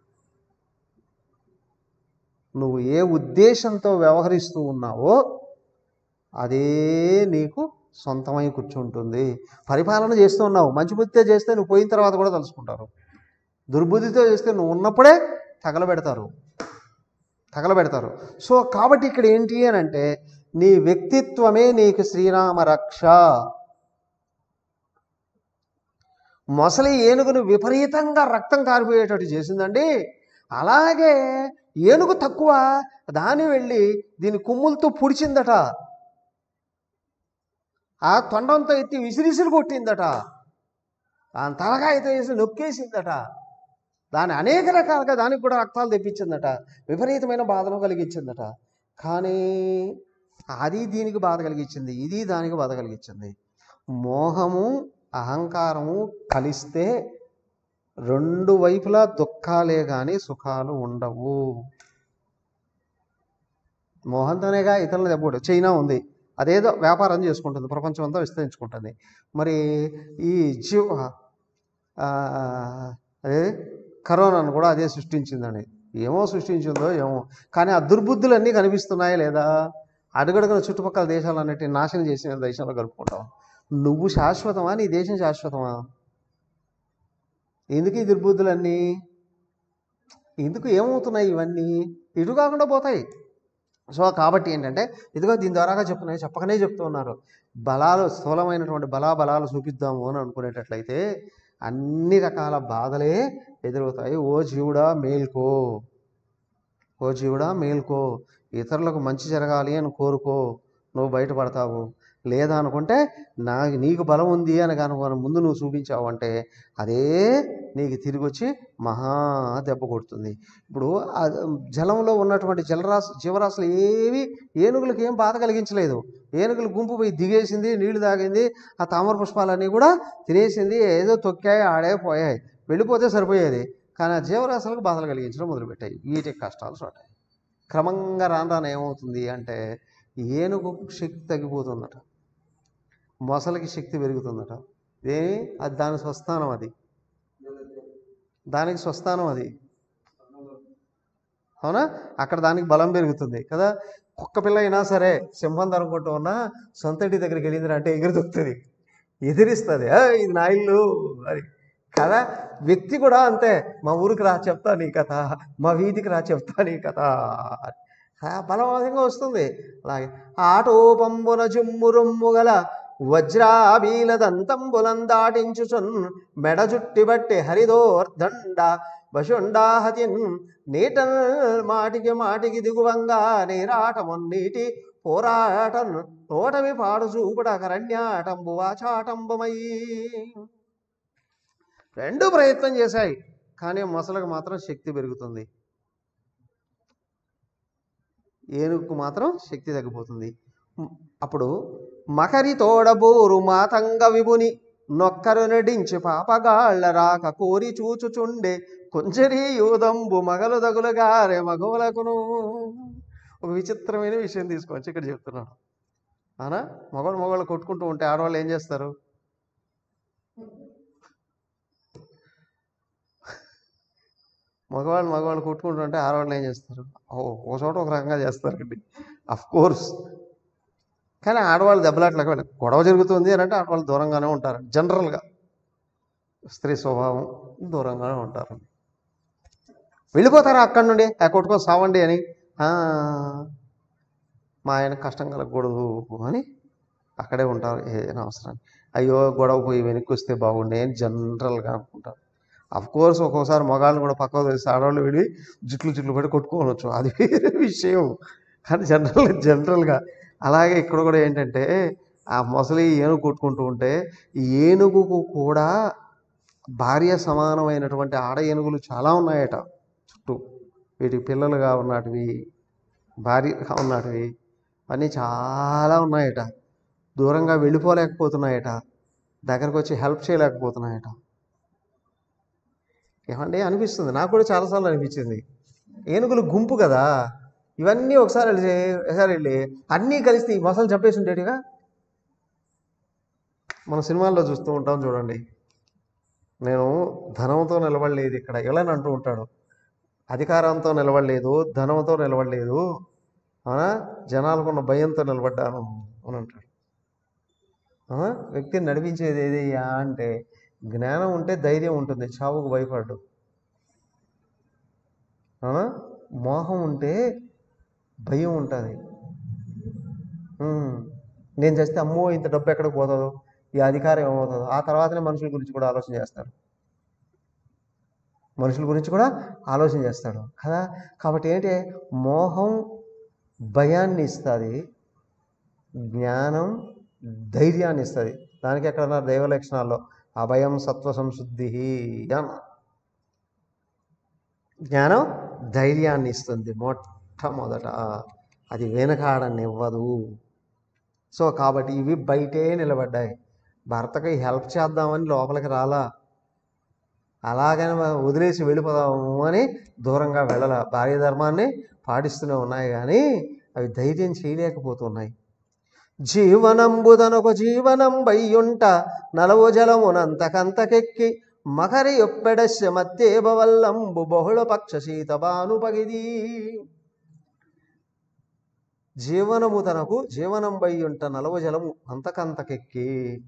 A: నువ్వు ఏ ఉద్దేశంతో వ్యవహరిస్తూ ఉన్నావో అదే నీకు సొంతమై కూర్చుంటుంది పరిపాలన చేస్తూ ఉన్నావు మంచి బుద్ధితో చేస్తే నువ్వు పోయిన తర్వాత కూడా తలుసుకుంటారు దుర్బుద్ధితో చేస్తే నువ్వు ఉన్నప్పుడే తగలబెడతారు తగలబెడతారు సో కాబట్టి ఇక్కడ ఏంటి అని అంటే నీ వ్యక్తిత్వమే నీకు శ్రీరామ రక్ష మొసలి ఏనుగును విపరీతంగా రక్తం కారిపోయేటట్టు చేసిందండి అలాగే ఏనుగు తక్కువ దాని వెళ్ళి దీని కొమ్ములతో పుడిచిందట ఆ తొండంతో ఎత్తి విసిరిసిరి కొట్టిందట దాని తలకాయతో వేసి నొక్కేసిందట దాని అనేక రకాలుగా దానికి కూడా రక్తాలు తెప్పించిందట విపరీతమైన బాధను కలిగించిందట కానీ అది దీనికి బాధ కలిగించింది ఇది దానికి బాధ కలిగించింది మోహము అహంకారము కలిస్తే రెండు వైపులా దుఃఖాలే కానీ సుఖాలు ఉండవు మోహంతోనేగా ఇతరులను దెబ్బడు చైనా ఉంది అదేదో వ్యాపారం చేసుకుంటుంది ప్రపంచం అంతా విస్తరించుకుంటుంది మరి ఈ జీవ ఆ, అదే కరోనాను కూడా అదే సృష్టించిందని ఏమో సృష్టించిందో ఏమో కానీ ఆ దుర్బుద్ధులన్నీ కనిపిస్తున్నాయా లేదా అడుగడుగున చుట్టుపక్కల దేశాలన్నిటిని నాశనం చేసిన దేశంలో కలుపుకుంటాం నువ్వు శాశ్వతమా నీ దేశం శాశ్వతమా ఎందుకు ఈ దుర్బుద్ధులన్నీ ఎందుకు ఏమవుతున్నాయి ఇవన్నీ ఇటు కాకుండా పోతాయి సో కాబట్టి ఏంటంటే ఇదిగో దీని ద్వారాగా చెప్తున్నాయి చెప్పకనే చెప్తూ ఉన్నారు బలాలు స్థూలమైనటువంటి బలా బలాలు చూపిద్దాము అని అనుకునేటట్లయితే అన్ని రకాల బాధలే ఎదురవుతాయి ఓ జీవుడా మేల్కో ఓ జీవుడా మేల్కో ఇతరులకు మంచి జరగాలి అని కోరుకో నువ్వు బయటపడతావు లేదా అనుకుంటే నా నీకు బలం ఉంది అని కనుక ముందు నువ్వు చూపించావు అంటే అదే నీకు తిరిగి వచ్చి మహా దెబ్బ కొడుతుంది ఇప్పుడు ఆ జలంలో ఉన్నటువంటి జలరాశి జీవరాశులు ఏవి ఏనుగులకు ఏం బాధ కలిగించలేదు ఏనుగులు గుంపు పోయి దిగేసింది నీళ్లు తాగింది ఆ తామర పుష్పాలన్నీ కూడా తినేసింది ఏదో తొక్కాయి ఆడే పోయాయి వెళ్ళిపోతే సరిపోయేది కానీ ఆ జీవరాశులకు బాధలు కలిగించడం మొదలుపెట్టాయి వీటికి కష్టాలు చూడాలి క్రమంగా రాను రాను ఏమవుతుంది అంటే ఏనుగు శక్తి తగ్గిపోతుందట మొసలికి శక్తి పెరుగుతుందట ఏ అది దాని స్వస్థానం అది దానికి స్వస్థానం అది అవునా అక్కడ దానికి బలం పెరుగుతుంది కదా కుక్క పిల్ల అయినా సరే సింహం అనుకుంటూ ఉన్నా సొంత ఇంటి దగ్గరికి వెళ్ళింది అంటే ఎగిరి దొక్కుతుంది ఎదిరిస్తుంది "ఆ, ఇది నా ఇల్లు అని కదా వ్యక్తి కూడా అంతే మా ఊరికి రా చెప్తా నీ కథ మా వీధికి రా చెప్తా నీ కథ ఆ, బలవంతంగా వస్తుంది అలాగే ఆటోపంబున జుమ్మురుమ్ము గల వజ్రాబీలదంతంబులం దాటించుచున్ మెడ జుట్టి బట్టి హరిదోర్దండ వశుండాహతిన్ నీటల్ మాటికి మాటికి దిగువంగా నీరాటమున్నీటి పోరాటం నోటమి పాడు చూపుడ కరణ్యాటంబు వాచాటంబమయ్యి రెండు ప్రయత్నం చేశాయి కానీ మొసలకు మాత్రం శక్తి పెరుగుతుంది ఏనుగుకు మాత్రం శక్తి తగ్గిపోతుంది మ్, అప్పుడు మకరి తోడబోరు మాతంగ విభుని నొక్కరు నడించి పాపగాళ్ళ రాక కోరి చూచుచుండే కొంచెరి యూదంబు మగలు దగులుగారే మగవులకును ఒక విచిత్రమైన విషయం తీసుకోవచ్చు ఇక్కడ చెప్తున్నాను అవునా మగవాళ్ళు మగవాళ్ళు కొట్టుకుంటూ ఉంటే ఆడవాళ్ళు ఏం చేస్తారు మగవాళ్ళు మగవాళ్ళు కొట్టుకుంటూ ఉంటే ఆడవాళ్ళు ఏం చేస్తారు ఓ ఒక చోట ఒక రకంగా చేస్తారండి అఫ్ కోర్స్ కానీ ఆడవాళ్ళు దెబ్బలాట్లకు వెళ్ళి గొడవ జరుగుతుంది అని అంటే ఆడవాళ్ళు దూరంగానే ఉంటారు జనరల్గా స్త్రీ స్వభావం దూరంగానే ఉంటారు వెళ్ళిపోతారా అక్కడి నుండి ఆ కొట్టుకొని సావండి అని "ఆ, మా ఆయన కష్టం కలగకూడదు అని అక్కడే ఉంటారు ఏదైనా అవసరం అయ్యో గొడవ పోయి వెనక్కి వస్తే బాగుండే అని జనరల్గా అనుకుంటారు అఫ్ కోర్స్ ఒక్కోసారి మగాళ్ళని కూడా పక్కకు తెలిసి ఆడవాళ్ళు వెళ్ళి జుట్లు జుట్లు పడి కొట్టుకోవచ్చు అది వేరే విషయం కానీ జనరల్ జనరల్గా అలాగే ఇక్కడ కూడా ఏంటంటే ఆ మొసలి ఏనుగు కొట్టుకుంటూ ఉంటే ఈ ఏనుగుకు కూడా భార్య సమానమైనటువంటి ఆడ ఏనుగులు చాలా ఉన్నాయట చుట్టూ వీటికి పిల్లలుగా ఉన్నటివి భార్యగా ఉన్నటివి అన్నీ చాలా ఉన్నాయట దూరంగా వెళ్ళిపోలేకపోతున్నాయట దగ్గరకు వచ్చి హెల్ప్ చేయలేకపోతున్నాయట ఏమండి అనిపిస్తుంది నాకు కూడా చాలాసార్లు అనిపించింది ఏనుగులు గుంపు కదా ఇవన్నీ ఒకసారి వెళ్ళి ఒకసారి వెళ్ళి అన్నీ కలిసి ఈ మొసలు చంపేసి ఉండేటిగా మన సినిమాల్లో చూస్తూ ఉంటాం చూడండి నేను ధనంతో నిలబడలేదు ఇక్కడ ఎవరైనా అంటూ ఉంటాడు అధికారంతో నిలబడలేదు ధనంతో నిలబడలేదు అవునా జనాలకున్న భయంతో నిలబడ్డాను అని అంటాడు అవునా వ్యక్తిని నడిపించేది ఏదయ్యా అంటే జ్ఞానం ఉంటే ధైర్యం ఉంటుంది చావుకు భయపడ్డు అవునా మోహం ఉంటే భయం ఉంటుంది ఉమ్. నేను చేస్తే అమ్మో ఇంత డబ్బు ఎక్కడికి పోతుందో ఈ అధికారం ఏమవుతుందో ఆ తర్వాతనే మనుషుల గురించి కూడా ఆలోచన చేస్తాడు మనుషుల గురించి కూడా ఆలోచన చేస్తాడు కదా కాబట్టి ఏంటి మోహం భయాన్ని ఇస్తుంది జ్ఞానం ధైర్యాన్ని ఇస్తుంది దానికి ఎక్కడన్నా దైవ లక్షణాల్లో అభయం సత్వ సంశుద్ధి అన్న జ్ఞానం ధైర్యాన్ని ఇస్తుంది మొట్టమొదట అది వెనకాడనివ్వదు సో కాబట్టి ఇవి బయటే నిలబడ్డాయి భర్తకి హెల్ప్ చేద్దామని లోపలికి రాలా అలాగని మనం వదిలేసి వెళ్ళిపోదాము అని దూరంగా వెళ్ళాల భార్య ధర్మాన్ని పాటిస్తూనే ఉన్నాయి కానీ అవి ధైర్యం చేయలేకపోతున్నాయి జీవనంబుదనొక జీవనం బయ్యుంట నలవు జలమునంతకంతకెక్కి మకరి ఒప్పెడస్య మత్తేబవల్లంబు బహుళ పక్ష శీతబానుపగిది జీవనము తనకు జీవనంబై ఉంట నలవ జలము అంతకంతకెక్కి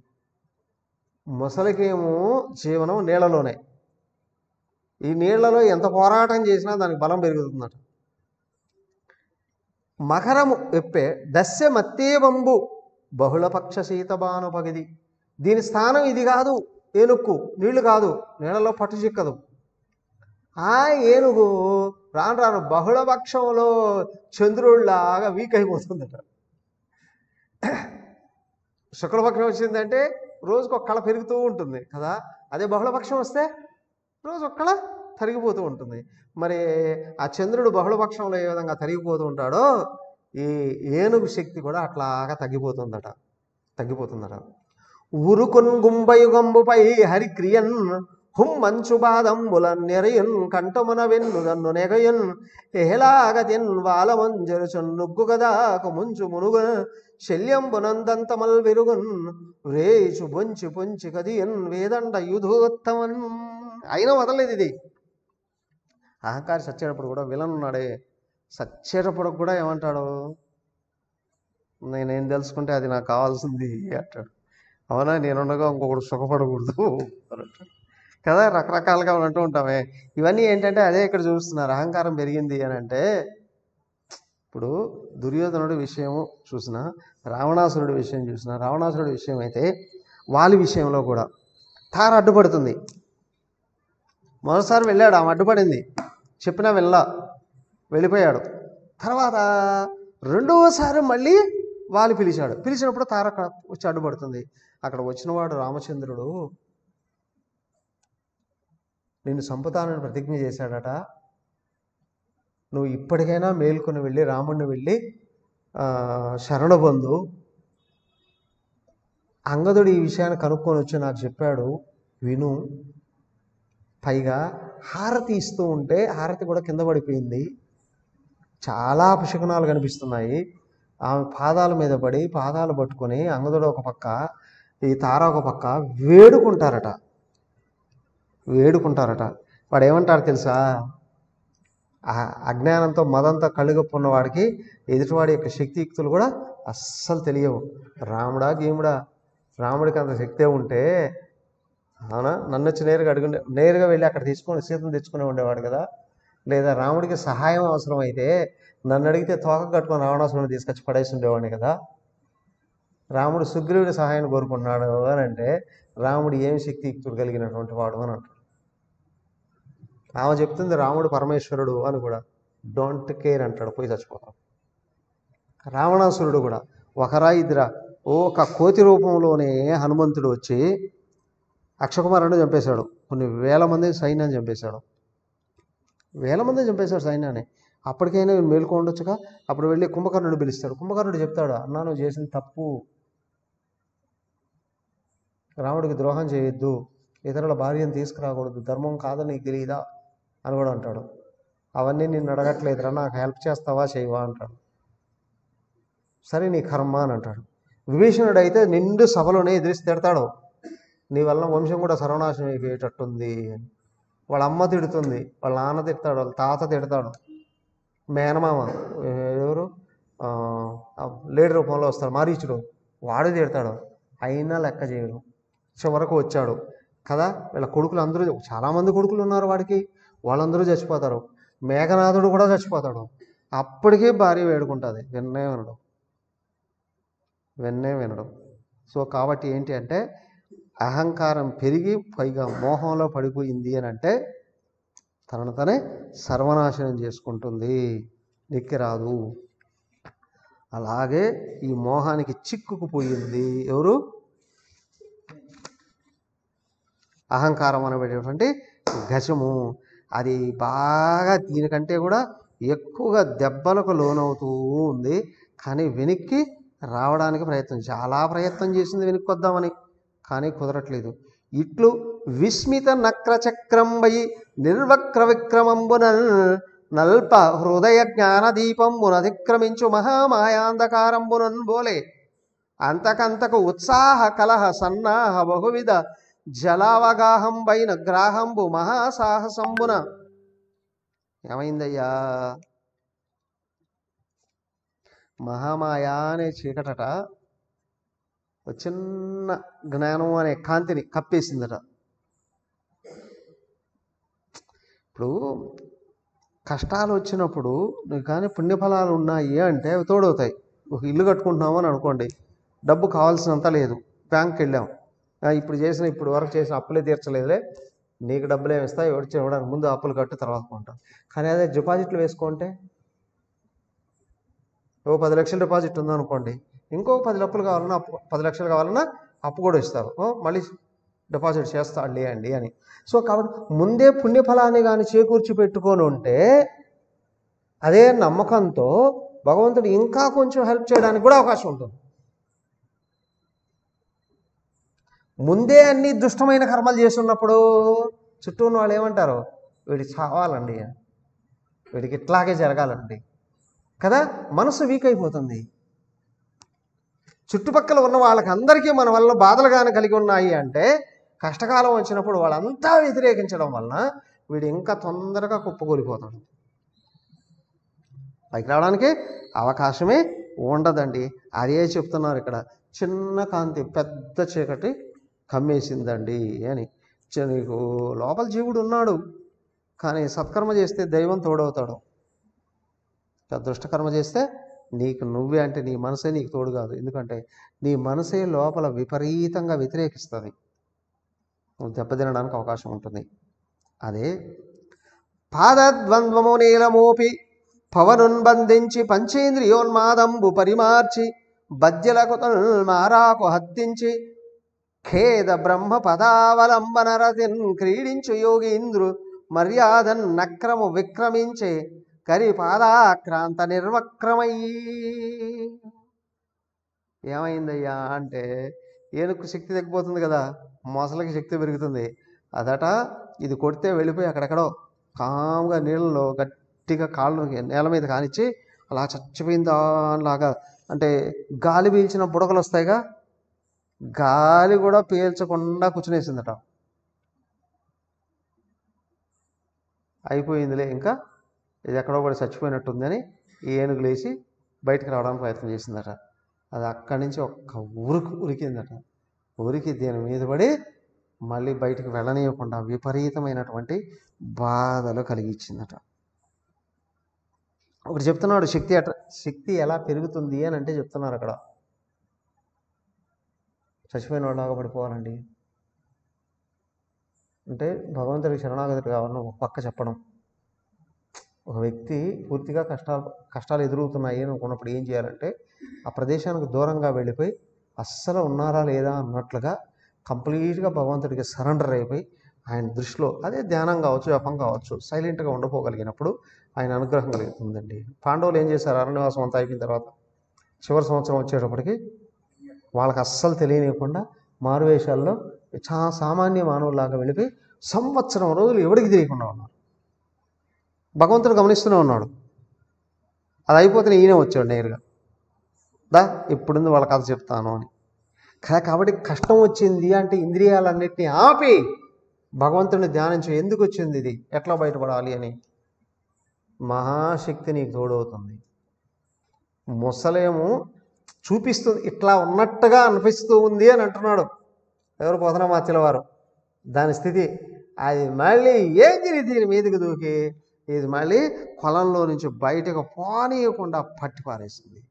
A: మొసలికేమో జీవనం నీళ్ళలోనే ఈ నీళ్లలో ఎంత పోరాటం చేసినా దానికి బలం పెరుగుతుందట మకరము ఎప్పే దస్య మత్తేవంబు బహుళపక్ష శీతబాను పగిది దీని స్థానం ఇది కాదు ఏనుక్కు నీళ్లు కాదు నీళ్ళలో పట్టు చిక్కదు ఆ ఏనుగు రాను రాను బహుళపక్షంలో చంద్రుడిలాగా వీక్ అయిపోతుందట శుక్లపక్షం వచ్చిందంటే రోజుకు ఒక కళ పెరుగుతూ ఉంటుంది కదా అదే బహుళపక్షం వస్తే రోజు ఒక్కళ తరిగిపోతూ ఉంటుంది మరి ఆ చంద్రుడు బహుళపక్షంలో ఏ విధంగా తరిగిపోతూ ఉంటాడో ఈ ఏనుగు శక్తి కూడా అట్లాగా తగ్గిపోతుందట తగ్గిపోతుందట ఉరుకున్ గుంబయుగంబుపై హరిక్రియన్ హుం మంచు బాదంబుల నెరయున్ కంఠమున వెన్నుదన్ను నెగయున్ ఏలాగతిన్ వాలమంజరుచున్ నుగ్గు గదాకు ముంచు మునుగ శల్యంబునందంతమల్ విరుగున్ రేచు బొంచి పొంచి కదియన్ వేదండ యుధోత్తమన్ అయినా వదలలేదు ఇది అహంకారి సచ్చేటప్పుడు కూడా విలన్ ఉన్నాడే సచ్చేటప్పుడు కూడా ఏమంటాడు నేనేం తెలుసుకుంటే అది నాకు కావాల్సింది అంటాడు అవునా నేనుండగా ఇంకొకడు సుఖపడకూడదు అని అంటాడు. కదా రకరకాలుగా అంటూ ఉంటామే ఇవన్నీ ఏంటంటే అదే ఇక్కడ చూస్తున్నారు అహంకారం పెరిగింది అని అంటే ఇప్పుడు దుర్యోధనుడి విషయం చూసిన రావణాసురుడి విషయం చూసిన రావణాసురుడి విషయం అయితే వాళ్ళ విషయంలో కూడా తార అడ్డుపడుతుంది మొదటిసారి వెళ్ళాడు ఆమె అడ్డుపడింది చెప్పినా వెళ్ళా వెళ్ళిపోయాడు తర్వాత రెండవసారి మళ్ళీ వాళ్ళు పిలిచాడు పిలిచినప్పుడు తార అక్కడ వచ్చి అడ్డుపడుతుంది అక్కడ వచ్చినవాడు రామచంద్రుడు నిన్ను చంపుతానని ప్రతిజ్ఞ చేశాడట నువ్వు ఇప్పటికైనా మేల్కొని వెళ్ళి రాముడిని వెళ్ళి ఆ, శరణ బంధు అంగదుడు ఈ విషయాన్ని కనుక్కొని వచ్చి నాకు చెప్పాడు విను పైగా హారతి ఇస్తూ ఉంటే హారతి కూడా కింద పడిపోయింది చాలా అపశకునాలు కనిపిస్తున్నాయి ఆమె పాదాల మీద పడి పాదాలు పట్టుకొని అంగదుడు ఒక పక్క ఈ తార ఒక పక్క వేడుకుంటారట వేడుకుంటారట వాడు ఏమంటారు తెలుసా ఆ అజ్ఞానంతో మదంతో కళ్ళుగప్పున్న వాడికి ఎదుటివాడి యొక్క శక్తియుక్తులు కూడా అస్సలు తెలియవు రాముడా గీముడా రాముడికి అంత శక్తే ఉంటే అవునా నన్ను వచ్చి నేరుగా అడుగుండే నేరుగా వెళ్ళి అక్కడ తీసుకొని సీతను తెచ్చుకునే ఉండేవాడు కదా లేదా రాముడికి సహాయం అవసరం అయితే నన్ను అడిగితే తోక కట్టుకొని రావణాసురుని తీసుకొచ్చి పడేసి ఉండేవాడిని కదా రాముడు సుగ్రీవుడి సహాయాన్ని కోరుకుంటున్నాడు అని అంటే రాముడు ఏం శక్తియుక్తుడు కలిగినటువంటి వాడు అని అంటాడు ఆమె చెప్తుంది రాముడు పరమేశ్వరుడు అని కూడా డోంట్ కేర్ అంటాడు పోయి చచ్చిపోతాం రావణాసురుడు కూడా ఒకరా ఇద్దరా ఓ ఒక కోతి రూపంలోనే హనుమంతుడు వచ్చి అక్షకుమారుని చంపేశాడు కొన్ని వేల మంది సైన్యాన్ని చంపేశాడు వేల మంది చంపేశాడు సైన్యాన్ని అప్పటికైనా వీడు మేలుకో ఉండొచ్చుగా అప్పుడు వెళ్ళి కుంభకర్ణుడు పిలుస్తాడు కుంభకర్ణుడు చెప్తాడు అన్నా నువ్వు చేసింది తప్పు రాముడికి ద్రోహం చేయొద్దు ఇతరుల భార్యను తీసుకురాకూడదు ధర్మం కాదని నీకు తెలియదా అని కూడా అంటాడు అవన్నీ నిన్ను అడగట్లేదురా నాకు హెల్ప్ చేస్తావా చేయవా అంటాడు సరే నీ కర్మ అని అంటాడు విభీషణుడు అయితే నిండు సభలోనే ఎదిరిసి తిడతాడు నీ వల్ల వంశం కూడా సర్వనాశనం అయిపోయేటట్టుంది అని వాళ్ళ అమ్మ తిడుతుంది వాళ్ళ నాన్న తిడతాడు వాళ్ళ తాత తిడతాడు మేనమామ ఎవరు ఆ, ఆ లేడి రూపంలో వస్తాడు మారీచుడు వాడు తిడతాడు అయినా లెక్క చేయడు చివరకు వచ్చాడు కదా వీళ్ళ కొడుకులు అందరూ చాలామంది కొడుకులు ఉన్నారు వాడికి వాళ్ళందరూ చచ్చిపోతారు మేఘనాథుడు కూడా చచ్చిపోతాడు అప్పటికే భార్య వేడుకుంటుంది విన్నే వినడం విన్నే వినడం సో కాబట్టి ఏంటి అంటే అహంకారం పెరిగి పైగా మోహంలో పడిపోయింది అని అంటే తనను తనే సర్వనాశనం చేసుకుంటుంది నెక్కి రాదు అలాగే ఈ మోహానికి చిక్కుకుపోయింది ఎవరు అహంకారం అనబడేటువంటి గజము అది బాగా దీనికంటే కూడా ఎక్కువగా దెబ్బలకు లోనవుతూ ఉంది కానీ వెనక్కి రావడానికి ప్రయత్నం చాలా ప్రయత్నం చేసింది వెనక్కి వద్దామని కానీ కుదరట్లేదు ఇట్లు విస్మిత నక్ర చక్రంబై నిర్వక్ర విక్రమంబున నల్ప హృదయ జ్ఞాన దీపంబునధిక్రమించు మహామాయాంధకారంబునన్ బోలే అంతకంతకు ఉత్సాహ కలహ సన్నాహ బహువిధ జలావగాహంబైన గ్రాహంబు మహాసాహసంబున ఏమైందయ్యా మహామాయ అనే చీకటట ఒక చిన్న జ్ఞానం అనే కాంతిని కప్పేసిందట ఇప్పుడు కష్టాలు వచ్చినప్పుడు నీకు కానీ పుణ్యఫలాలు ఉన్నాయి అంటే అవి తోడవుతాయి ఒక ఇల్లు కట్టుకుంటున్నాము అని అనుకోండి డబ్బు కావాల్సినంత లేదు బ్యాంక్కి వెళ్ళాం ఆ, ఇప్పుడు చేసిన ఇప్పుడు వరకు చేసిన అప్పులే తీర్చలేదులే నీకు డబ్బులు ఏమి ఇస్తాయి ఎవరికి ఇవ్వడానికి ముందు అప్పులు కట్టు తర్వాత కొంటాం కానీ అదే డిపాజిట్లు వేసుకుంటే ఓ పది లక్షల డిపాజిట్ ఉందనుకోండి ఇంకో పది లక్షలు కావాలన్నా అప్పు పది లక్షలు కావాలన్నా అప్పు కూడా ఇస్తారు ఓ, మళ్ళీ డిపాజిట్ చేస్తాడులే అండి అని సో కాబట్టి ముందే పుణ్యఫలాన్ని కానీ చేకూర్చి పెట్టుకొని ఉంటే అదే నమ్మకంతో భగవంతుడు ఇంకా కొంచెం హెల్ప్ చేయడానికి కూడా అవకాశం ఉంటుంది ముందే అన్ని దుష్టమైన కర్మలు చేస్తున్నప్పుడు చుట్టూ ఉన్న వాళ్ళు ఏమంటారు వీడి చావాలండి వీడికి ఇట్లాగే జరగాలండి కదా మనసు వీక్ అయిపోతుంది చుట్టుపక్కల ఉన్న వాళ్ళకి అందరికీ మన వల్ల బాధలు కానీ కలిగి ఉన్నాయి అంటే కష్టకాలం వచ్చినప్పుడు వాళ్ళంతా వ్యతిరేకించడం వలన వీడు ఇంకా తొందరగా కుప్పకూలిపోతాడు పైకి రావడానికి అవకాశమే ఉండదండి అదే చెప్తున్నారు ఇక్కడ చిన్న కాంతి పెద్ద చీకటి కమ్మేసిందండి అని చ- నీకు లోపల జీవుడు ఉన్నాడు కానీ సత్కర్మ చేస్తే దైవం తోడవుతాడు దుష్టకర్మ చేస్తే నీకు నువ్వే అంటే నీ మనసే నీకు తోడు కాదు ఎందుకంటే నీ మనసే లోపల విపరీతంగా వ్యతిరేకిస్తుంది నువ్వు దెబ్బతినడానికి అవకాశం ఉంటుంది అదే పాదద్వంద్వము నీలమోపి పవనున్బంధించి పంచేంద్రియోన్మాదంబు పరిమార్చి బద్యలకు మారాకు హత్తించి ఖేద బ్రహ్మ పదావలంబన రతిన్ క్రీడించు యోగీంద్రు మర్యాదన్ నక్రము విక్రమించే కరి పాదాక్రాంత నిర్వక్రమై ఏమైందయ్యా అంటే ఏనుగు శక్తి తగ్గిపోతుంది కదా మొసలకి శక్తి పెరుగుతుంది అదట ఇది కొడితే వెళ్ళిపోయి అక్కడెక్కడో కామ్గా నీళ్ళలో గట్టిగా కాళ్ళు నేల మీద కానిచ్చి అలా చచ్చిపోయిన దానిలాగా అంటే గాలి పీల్చిన బుడగలు వస్తాయిగా గాలి కూడా పీల్చకుండా కూర్చునేసిందట అయిపోయిందిలే ఇంకా ఇది ఎక్కడో కూడా చచ్చిపోయినట్టుందని ఈ ఏనుగు లేచి బయటకు రావడానికి ప్రయత్నం చేసిందట అది అక్కడి నుంచి ఒక్క ఉరుకు ఉరికిందట ఉరికి దీని మీద పడి మళ్ళీ బయటకు వెళ్ళనీయకుండా విపరీతమైనటువంటి బాధలు కలిగించిందట ఒకటి చెప్తున్నాడు శక్తి అట శక్తి ఎలా పెరుగుతుంది అని అంటే చెప్తున్నారు అక్కడ చచ్చిపోయిన వాళ్ళలాగా పడిపోవాలండి అంటే భగవంతుడికి శరణాగతుడు కావాలని ఒక పక్క చెప్పడం ఒక వ్యక్తి పూర్తిగా కష్టాలు కష్టాలు ఎదురవుతున్నాయి అని అనుకున్నప్పుడు ఏం చేయాలంటే ఆ ప్రదేశానికి దూరంగా వెళ్ళిపోయి అస్సలు ఉన్నారా లేదా అన్నట్లుగా కంప్లీట్గా భగవంతుడికి సరెండర్ అయిపోయి ఆయన దృష్టిలో అదే ధ్యానం కావచ్చు జపం కావచ్చు సైలెంట్గా ఉండిపోగలిగినప్పుడు ఆయన అనుగ్రహం కలుగుతుందండి పాండవులు ఏం చేశారు అరణ్యవాసం అంతా అయిపోయిన తర్వాత చివరి సంవత్సరం వచ్చేటప్పటికి వాళ్ళకి అస్సలు తెలియనివ్వకుండా మారువేషాల్లో చాలా సామాన్య మానవులాగా వెళ్ళిపోయి సంవత్సరం రోజులు ఎవడికి తెలియకుండా ఉన్నారు భగవంతుడు గమనిస్తూనే ఉన్నాడు అది అయిపోతే ఈయనే వచ్చాడు నేరుగా దా ఇప్పుడుంది వాళ్ళ కథ చెప్తాను అని కా- కాబట్టి కష్టం వచ్చింది అంటే ఇంద్రియాలన్నిటినీ ఆపి భగవంతుడిని ధ్యానించు ఎందుకు వచ్చింది ఇది ఎట్లా బయటపడాలి అని మహాశక్తి నీకు తోడవుతుంది ముసలేమో చూపిస్తుంది ఇట్లా ఉన్నట్టుగా అనిపిస్తూ ఉంది అని అంటున్నాడు ఎవరు పోతనమాచిల వారు దాని స్థితి అది మళ్ళీ ఏం జరిగి దీని మీదకి దూకి ఇది మళ్ళీ కొలంలో నుంచి బయటకు పోనీయకుండా పట్టి పారేసింది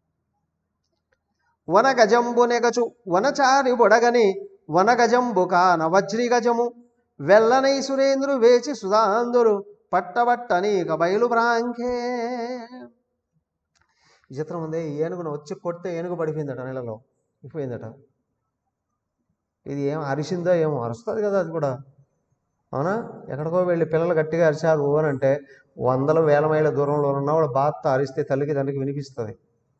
A: వన గజంబు నెగచు వనచారి బొడగని వన గజంబు కాన వజ్రి గజము వెల్లనై సురేంద్రు వేచి సుధాందురు పట్టబట్టనీక బయలు ప్రాంకే విచిత్రం ఉంది ఈ ఏనుగును వచ్చి కొడితే ఏనుగు పడిపోయిందట నీళ్ళలో అయిపోయిందట ఇది ఏం అరిసిందో ఏమో అరుస్తుంది కదా అది కూడా అవునా ఎక్కడికో వెళ్ళి పిల్లలు గట్టిగా అరిచారు అని అంటే వందల వేల మైళ్ళ దూరంలో ఉన్న వాడు బాధతో అరిస్తే తల్లికి తండ్రికి వినిపిస్తుంది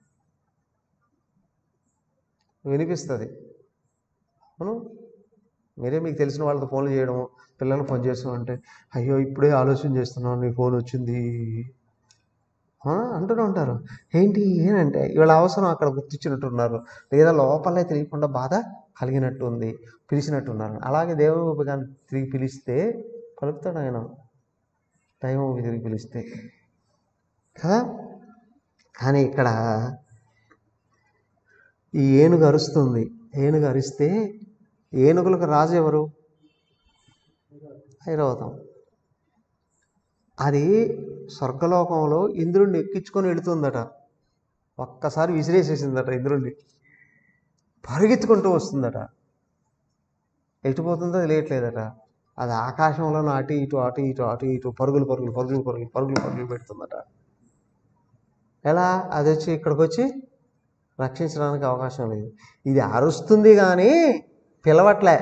A: వినిపిస్తుంది అవును మీరే మీకు తెలిసిన వాళ్ళతో ఫోన్లు చేయడం పిల్లలు ఫోన్ చేస్తాం అంటే అయ్యో ఇప్పుడే ఆలోచన చేస్తున్నాను నీ ఫోన్ వచ్చింది ఆ, అంటూనే ఉంటారు ఏంటి ఏనంటే వీళ్ళ అవసరం అక్కడ గుర్తించినట్టున్నారు లేదా లోపలే తెలియకుండా బాధ కలిగినట్టు ఉంది పిలిచినట్టు ఉన్నారు అలాగే దేవరూపి కానీ తిరిగి పిలిస్తే పలుకుతాడు ఆయన దైవం తిరిగి పిలిస్తే కదా కానీ ఇక్కడ ఈ ఏనుగు అరుస్తుంది ఏనుగు అరిస్తే ఏనుగులకు రాజు ఎవరు ఐరావతం అది స్వర్గలోకంలో ఇంద్రుడిని ఎక్కించుకొని వెళుతుందట ఒక్కసారి విసిరేసేసిందట ఇంద్రుడిని పరిగెత్తుకుంటూ వస్తుందట ఎటుపోతుందో తెలియట్లేదట అది ఆకాశంలో అటు ఇటు అటు ఇటు అటు ఇటు పరుగులు పరుగులు పరుగులు పరుగులు పరుగులు పరుగులు పెడుతుందట ఎలా అది వచ్చి ఇక్కడికి వచ్చి రక్షించడానికి అవకాశం లేదు ఇది అరుస్తుంది కానీ పిలవట్లే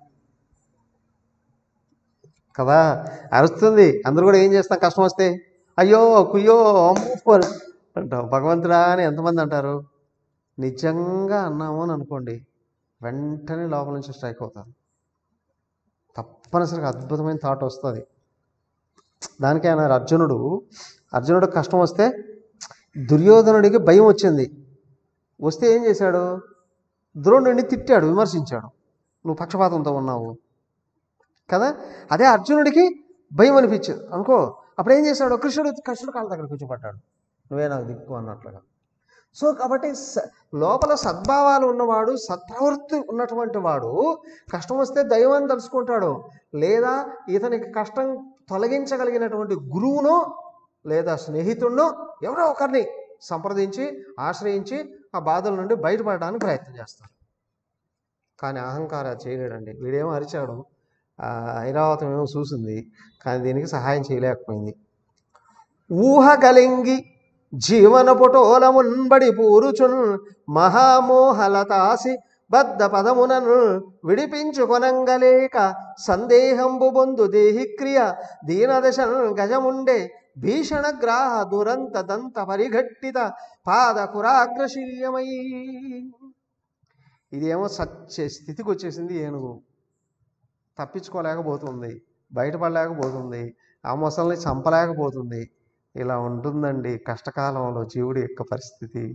A: కదా అరుస్తుంది అందరూ కూడా ఏం చేస్తాం కష్టం వస్తే అయ్యో కుయ్యో అమ్మో అంటాం భగవంతుడా అని ఎంతమంది అంటారు నిజంగా అన్నాము అని అనుకోండి వెంటనే లోపల నుంచి స్ట్రైక్ అవుతారు తప్పనిసరిగా అద్భుతమైన థాట్ వస్తుంది దానికే అన్నారు అర్జునుడు అర్జునుడు కష్టం వస్తే దుర్యోధనుడికి భయం వచ్చింది వస్తే ఏం చేశాడు ద్రోణుడిని తిట్టాడు విమర్శించాడు నువ్వు పక్షపాతంతో ఉన్నావు కదా అదే అర్జునుడికి భయం అనిపించింది అనుకో అప్పుడు ఏం చేశాడు కృష్ణుడు కృష్ణుడు కాళ్ళ దగ్గర కూర్చోబడ్డాడు నువ్వే నాకు దిక్కు అన్నట్లుగా సో కాబట్టి స- లోపల సద్భావాలు ఉన్నవాడు సత్ప్రవృత్తి ఉన్నటువంటి వాడు కష్టం వస్తే దైవాన్ని తలుచుకుంటాడు లేదా ఇతనికి కష్టం తొలగించగలిగినటువంటి గురువునో లేదా స్నేహితుడినో ఎవరో ఒకరిని సంప్రదించి ఆశ్రయించి ఆ బాధల నుండి బయటపడడానికి ప్రయత్నం చేస్తాడు కానీ అహంకారం అది చేయలేడండి వీడేమో అరిచాడు ఆ ఐరావతం ఏమో చూసింది కానీ దీనికి సహాయం చేయలేకపోయింది ఊహ కలింగి జీవన పుటోలమున్బడి పూరుచున్ మహామోహలతాసి బద్ధ పదమునను విడిపించుకొనంగలేక సందేహంబు బొందు దేహిక్రియ దీనదశన్ గజముండే భీషణ గ్రాహ దురంత దంత పరిఘట్టిత పాద కురాగ్రశీల్యమై ఇదేమో సత్య స్థితికి వచ్చేసింది ఏనుగు తప్పించుకోలేకపోతుంది బయటపడలేకపోతుంది ఆ మొసల్ని చంపలేకపోతుంది ఇలా ఉంటుందండి కష్టకాలంలో జీవుడి యొక్క పరిస్థితి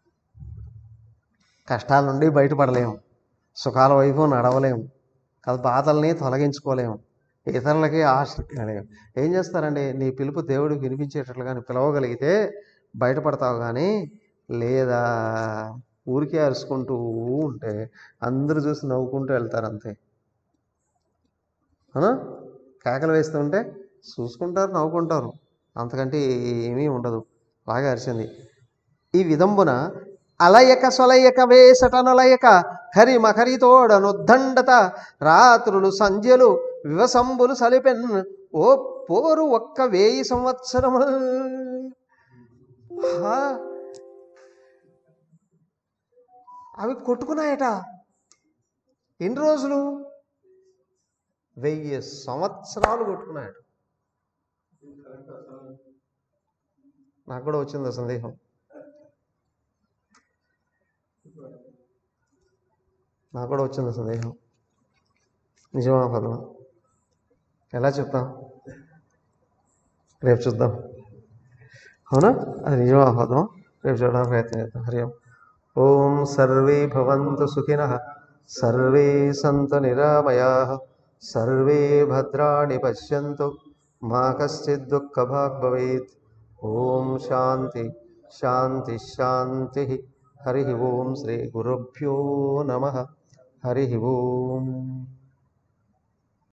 A: కష్టాల నుండి బయటపడలేము సుఖాల వైపు నడవలేము అది బాధల్ని తొలగించుకోలేము ఇతరులకి ఆశ్రయించలేము ఏం చేస్తారండి నీ పిలుపు దేవుడికి వినిపించేటట్లుగా నువ్వు పిలవగలిగితే బయటపడతావు కానీ లేదా ఊరికే అరుచుకుంటూ ఉంటే అందరూ చూసి నవ్వుకుంటూ వెళ్తారు అంతే అవునా కేకలు వేస్తుంటే చూసుకుంటారు నవ్వుకుంటారు అంతకంటే ఏమీ ఉండదు బాగా అరిచింది ఈ విధంబున అలయక సొలయక వేసటనలయక హరి మకరితోడనుద్దండత రాత్రులు సంధ్యలు వివసంబులు సలిపెన్ ఓ పోరు ఒక్క వేయి సంవత్సరము హా. అవి కొట్టుకున్నాయట ఎన్ని రోజులు వెయ్యి సంవత్సరాలు కొట్టుకున్నాయట నాకు కూడా వచ్చింది ఆ సందేహం నాకు కూడా వచ్చింది ఆ సందేహం నిజమా పదమా ఎలా చెప్తాం రేపు చూద్దాం అవునా అది నిజమా పదమా రేపు చూడడానికి ప్రయత్నం చేద్దాం హరి ఓం ఓం సర్వే భవంతు సుఖినః సర్వే సంతు నిరామయాః సర్వే భద్రాణి పశ్యంతు మా కశ్చిత్ దుఃఖభాగ్ భవేత్ ఓం శాంతి శాంతి శాంతి హరి ఓం శ్రీ గురుభ్యో నమ హరి ఓం